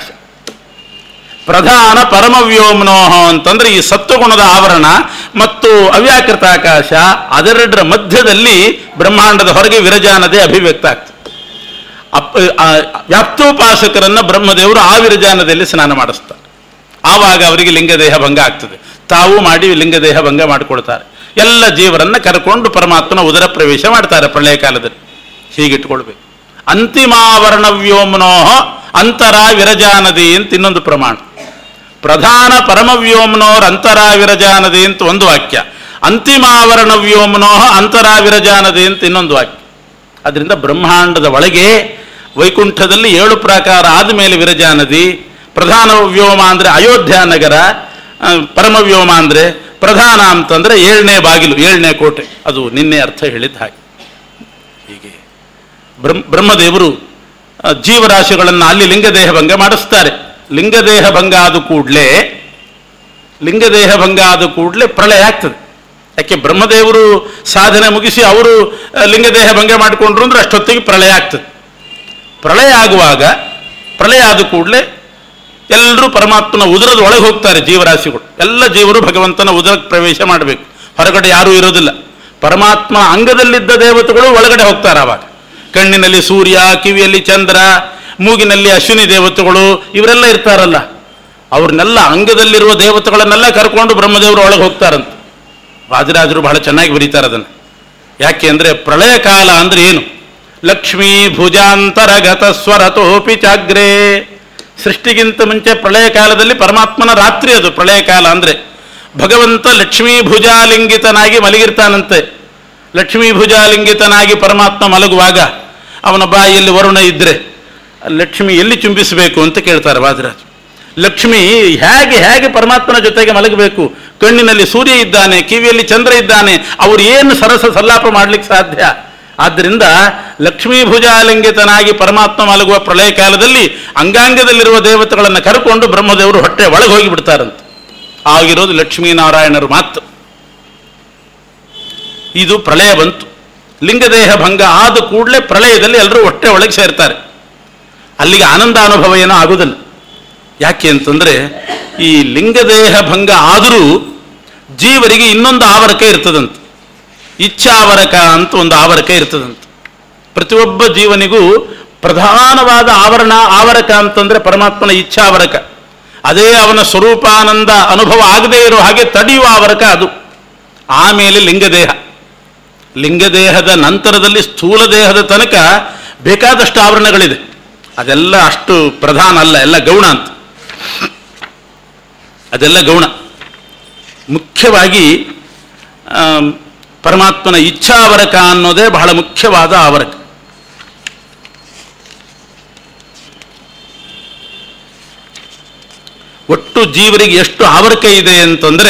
[SPEAKER 1] ಪ್ರಧಾನ ಪರಮವ್ಯೋಮ್ನೋಹ ಅಂತಂದ್ರೆ ಈ ಸತ್ವಗುಣದ ಆವರಣ ಮತ್ತು ಅವ್ಯಾಕೃತ ಆಕಾಶ ಅದೆರಡರ ಮಧ್ಯದಲ್ಲಿ ಬ್ರಹ್ಮಾಂಡದ ಹೊರಗೆ ವಿರಜಾನದೆ ಅಭಿವ್ಯಕ್ತ ಆಗ್ತದೆ ಅಪ್ ಆ ವ್ಯಾಪ್ತೋಪಾಸಕರನ್ನ ಬ್ರಹ್ಮದೇವರು ಆ ವಿರಜಾನದಲ್ಲಿ ಸ್ನಾನ ಮಾಡಿಸ್ತಾರೆ ಆವಾಗ ಅವರಿಗೆ ಲಿಂಗದೇಹ ಭಂಗ ಆಗ್ತದೆ ತಾವು ಮಾಡಿ ಲಿಂಗದೇಹ ಭಂಗ ಮಾಡಿಕೊಳ್ತಾರೆ ಎಲ್ಲ ಜೀವರನ್ನ ಕರ್ಕೊಂಡು ಪರಮಾತ್ಮನ ಉದರ ಪ್ರವೇಶ ಮಾಡ್ತಾರೆ ಪ್ರಳಯ ಕಾಲದಲ್ಲಿ ಹೀಗಿಟ್ಕೊಳ್ಬೇಕು ಅಂತಿಮಾವರಣ ವ್ಯೋಮ್ನೋಹ ಅಂತರ ವಿರಜಾನದಿ ಅಂತ ಇನ್ನೊಂದು ಪ್ರಮಾಣ ಪ್ರಧಾನ ಪರಮವ್ಯೋಮ್ನೋರ್ ಅಂತರ ವಿರಜಾನದಿ ಅಂತ ಒಂದು ವಾಕ್ಯ ಅಂತಿಮಾವರಣ ವ್ಯೋಮ್ನೋಹ ಅಂತರ ವಿರಜಾನದಿ ಅಂತ ಇನ್ನೊಂದು ವಾಕ್ಯ ಅದರಿಂದ ಬ್ರಹ್ಮಾಂಡದ ಒಳಗೆ ವೈಕುಂಠದಲ್ಲಿ ಏಳು ಪ್ರಾಕಾರ ಆದಮೇಲೆ ವಿರಜಾ ನದಿ ಪ್ರಧಾನ ವ್ಯೋಮ ಅಂದರೆ ಅಯೋಧ್ಯ ನಗರ ಆ, ಪರಮವ್ಯೋಮ ಅಂದರೆ ಪ್ರಧಾನ ಅಂತಂದರೆ ಏಳನೇ ಬಾಗಿಲು ಏಳನೇ ಕೋಟೆ ಅದು ನಿನ್ನೆ ಅರ್ಥ ಹೇಳಿದ ಹಾಗೆ ಹೀಗೆ ಬ್ರಹ್ಮ ಬ್ರಹ್ಮದೇವರು ಆ, ಜೀವರಾಶಿಗಳನ್ನು ಅಲ್ಲಿ ಲಿಂಗದೇಹ ಭಂಗ ಮಾಡಿಸ್ತಾರೆ ಲಿಂಗದೇಹ ಭಂಗ ಆದ ಕೂಡಲೇ ಲಿಂಗದೇಹ ಭಂಗ ಆದ ಕೂಡಲೇ ಪ್ರಳಯ ಆಗ್ತದೆ ಯಾಕೆ ಬ್ರಹ್ಮದೇವರು ಸಾಧನೆ ಮುಗಿಸಿ ಅವರು ಆ, ಲಿಂಗದೇಹ ಭಂಗ ಮಾಡಿಕೊಂಡ್ರು ಅಂದ್ರೆ ಅಷ್ಟೊತ್ತಿಗೆ ಪ್ರಳಯ ಆಗ್ತದೆ ಪ್ರಳಯ ಆಗುವಾಗ ಪ್ರಳಯ ಆದ ಕೂಡಲೇ ಎಲ್ಲರೂ ಪರಮಾತ್ಮನ ಉದರದ ಒಳಗೆ ಹೋಗ್ತಾರೆ ಜೀವರಾಶಿಗಳು ಎಲ್ಲ ಜೀವರು ಭಗವಂತನ ಉದರಕ್ಕೆ ಪ್ರವೇಶ ಮಾಡಬೇಕು ಹೊರಗಡೆ ಯಾರೂ ಇರೋದಿಲ್ಲ ಪರಮಾತ್ಮ ಅಂಗದಲ್ಲಿದ್ದ ದೇವತೆಗಳು ಒಳಗಡೆ ಹೋಗ್ತಾರೆ ಆವಾಗ ಕಣ್ಣಿನಲ್ಲಿ ಸೂರ್ಯ ಕಿವಿಯಲ್ಲಿ ಚಂದ್ರ ಮೂಗಿನಲ್ಲಿ ಅಶ್ವಿನಿ ದೇವತೆಗಳು ಇವರೆಲ್ಲ ಇರ್ತಾರಲ್ಲ ಅವ್ರನ್ನೆಲ್ಲ ಅಂಗದಲ್ಲಿರುವ ದೇವತೆಗಳನ್ನೆಲ್ಲ ಕರ್ಕೊಂಡು ಬ್ರಹ್ಮದೇವರು ಒಳಗೆ ಹೋಗ್ತಾರಂತೆ ವಾದಿರಾಜರು ಬಹಳ ಚೆನ್ನಾಗಿ ಬರೀತಾರೆ ಅದನ್ನು ಯಾಕೆ ಅಂದರೆ ಪ್ರಳಯ ಕಾಲ ಅಂದ್ರೆ ಏನು ಲಕ್ಷ್ಮೀ ಭುಜಾಂತರಗತ ಸ್ವರತೋಪಿ ಚಾಗ್ರೇ ಸೃಷ್ಟಿಗಿಂತ ಮುಂಚೆ ಪ್ರಳಯ ಕಾಲದಲ್ಲಿ ಪರಮಾತ್ಮನ ರಾತ್ರಿ ಅದು ಪ್ರಳಯ ಕಾಲ ಅಂದರೆ ಭಗವಂತ ಲಕ್ಷ್ಮೀ ಭುಜಾಲಿಂಗಿತನಾಗಿ ಮಲಗಿರ್ತಾನಂತೆ ಲಕ್ಷ್ಮೀ ಭುಜಾಲಿಂಗಿತನಾಗಿ ಪರಮಾತ್ಮ ಮಲಗುವಾಗ ಅವನ ಬಾಯಿಯಲ್ಲಿ ವರುಣ ಇದ್ದರೆ ಲಕ್ಷ್ಮಿ ಎಲ್ಲಿ ಚುಂಬಿಸಬೇಕು ಅಂತ ಕೇಳ್ತಾರೆ ವಾದಿರಾಜ್ ಲಕ್ಷ್ಮಿ ಹೇಗೆ ಹೇಗೆ ಪರಮಾತ್ಮನ ಜೊತೆಗೆ ಮಲಗಬೇಕು ಕಣ್ಣಿನಲ್ಲಿ ಸೂರ್ಯ ಇದ್ದಾನೆ ಕಿವಿಯಲ್ಲಿ ಚಂದ್ರ ಇದ್ದಾನೆ ಅವ್ರು ಏನು ಸರಸ ಸಲ್ಲಾಪ ಮಾಡ್ಲಿಕ್ಕೆ ಸಾಧ್ಯ ಆದ್ದರಿಂದ ಲಕ್ಷ್ಮೀ ಭುಜಾಲಿಂಗಿತನಾಗಿ ಪರಮಾತ್ಮ ಮಲಗುವ ಪ್ರಳಯ ಕಾಲದಲ್ಲಿ ಅಂಗಾಂಗದಲ್ಲಿರುವ ದೇವತೆಗಳನ್ನು ಕರ್ಕೊಂಡು ಬ್ರಹ್ಮದೇವರು ಹೊಟ್ಟೆ ಒಳಗೆ ಹೋಗಿ ಬಿಡ್ತಾರಂತೆ ಆಗಿರೋದು ಲಕ್ಷ್ಮೀನಾರಾಯಣರು ಮಾತು ಇದು ಪ್ರಳಯ ಬಂತು ಲಿಂಗದೇಹ ಭಂಗ ಆದ ಕೂಡಲೇ ಪ್ರಳಯದಲ್ಲಿ ಎಲ್ಲರೂ ಹೊಟ್ಟೆ ಒಳಗೆ ಸೇರ್ತಾರೆ ಅಲ್ಲಿಗೆ ಆನಂದ ಅನುಭವ ಏನೋ ಆಗುವುದಿಲ್ಲ ಯಾಕೆ ಅಂತಂದರೆ ಈ ಲಿಂಗದೇಹ ಭಂಗ ಆದರೂ ಜೀವರಿಗೆ ಇನ್ನೊಂದು ಆವರಕ ಇರ್ತದಂತೆ ಇಚ್ಛಾವರಕ ಅಂತ ಒಂದು ಆವರಕ ಇರ್ತದಂತೆ ಪ್ರತಿಯೊಬ್ಬ ಜೀವನಿಗೂ ಪ್ರಧಾನವಾದ ಆವರಣ ಆವರಕ ಅಂತಂದರೆ ಪರಮಾತ್ಮನ ಇಚ್ಛಾವರಕ ಅದೇ ಅವನ ಸ್ವರೂಪಾನಂದ ಅನುಭವ ಆಗದೇ ಇರೋ ಹಾಗೆ ತಡೆಯುವ ಆವರಕ ಅದು ಆಮೇಲೆ ಲಿಂಗದೇಹ ಲಿಂಗದೇಹದ ನಂತರದಲ್ಲಿ ಸ್ಥೂಲ ದೇಹದ ತನಕ ಬೇಕಾದಷ್ಟು ಆವರಣಗಳಿದೆ ಅದೆಲ್ಲ ಅಷ್ಟು ಪ್ರಧಾನ ಅಲ್ಲ ಎಲ್ಲ ಗೌಣ ಅಂತ ಅದೆಲ್ಲ ಗೌಣ ಮುಖ್ಯವಾಗಿ ಆಮ್, ಪರಮಾತ್ಮನ ಇಚ್ಛಾವರಕ ಅನ್ನೋದೇ ಬಹಳ ಮುಖ್ಯವಾದ ಆವರಕ ಒಟ್ಟು ಜೀವರಿಗೆ ಎಷ್ಟು ಆವರಕ ಇದೆ ಅಂತಂದರೆ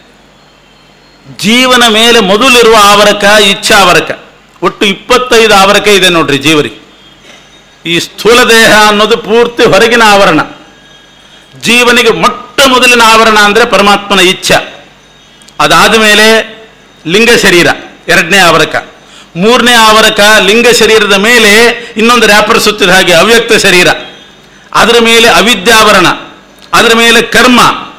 [SPEAKER 1] ಜೀವನ ಮೇಲೆ ಮೊದಲಿರುವ ಆವರಕ ಇಚ್ಛಾವರಕ ಒಟ್ಟು ಇಪ್ಪತ್ತೈದು ಆವರಕ ಇದೆ ನೋಡ್ರಿ ಜೀವರಿಗೆ ಈ ಸ್ಥೂಲ ದೇಹ ಅನ್ನೋದು ಪೂರ್ತಿ ಹೊರಗಿನ ಆವರಣ ಜೀವನಿಗೆ ಮೊಟ್ಟ ಮೊದಲಿನ ಆವರಣ ಅಂದರೆ ಪರಮಾತ್ಮನ ಇಚ್ಛಾ ಅದಾದ ಮೇಲೆ ಲಿಂಗ ಶರೀರ ಎರಡನೇ ಆವರಕ ಮೂರನೇ ಆವರಕ ಲಿಂಗ ಶರೀರದ ಮೇಲೆ ಇನ್ನೊಂದು ರ್ಯಾಪರ್ ಸುತ್ತಿದ ಹಾಗೆ ಅವ್ಯಕ್ತ ಶರೀರ ಅದರ ಮೇಲೆ ಅವಿದ್ಯಾವರಣ ಅದರ ಮೇಲೆ ಕರ್ಮ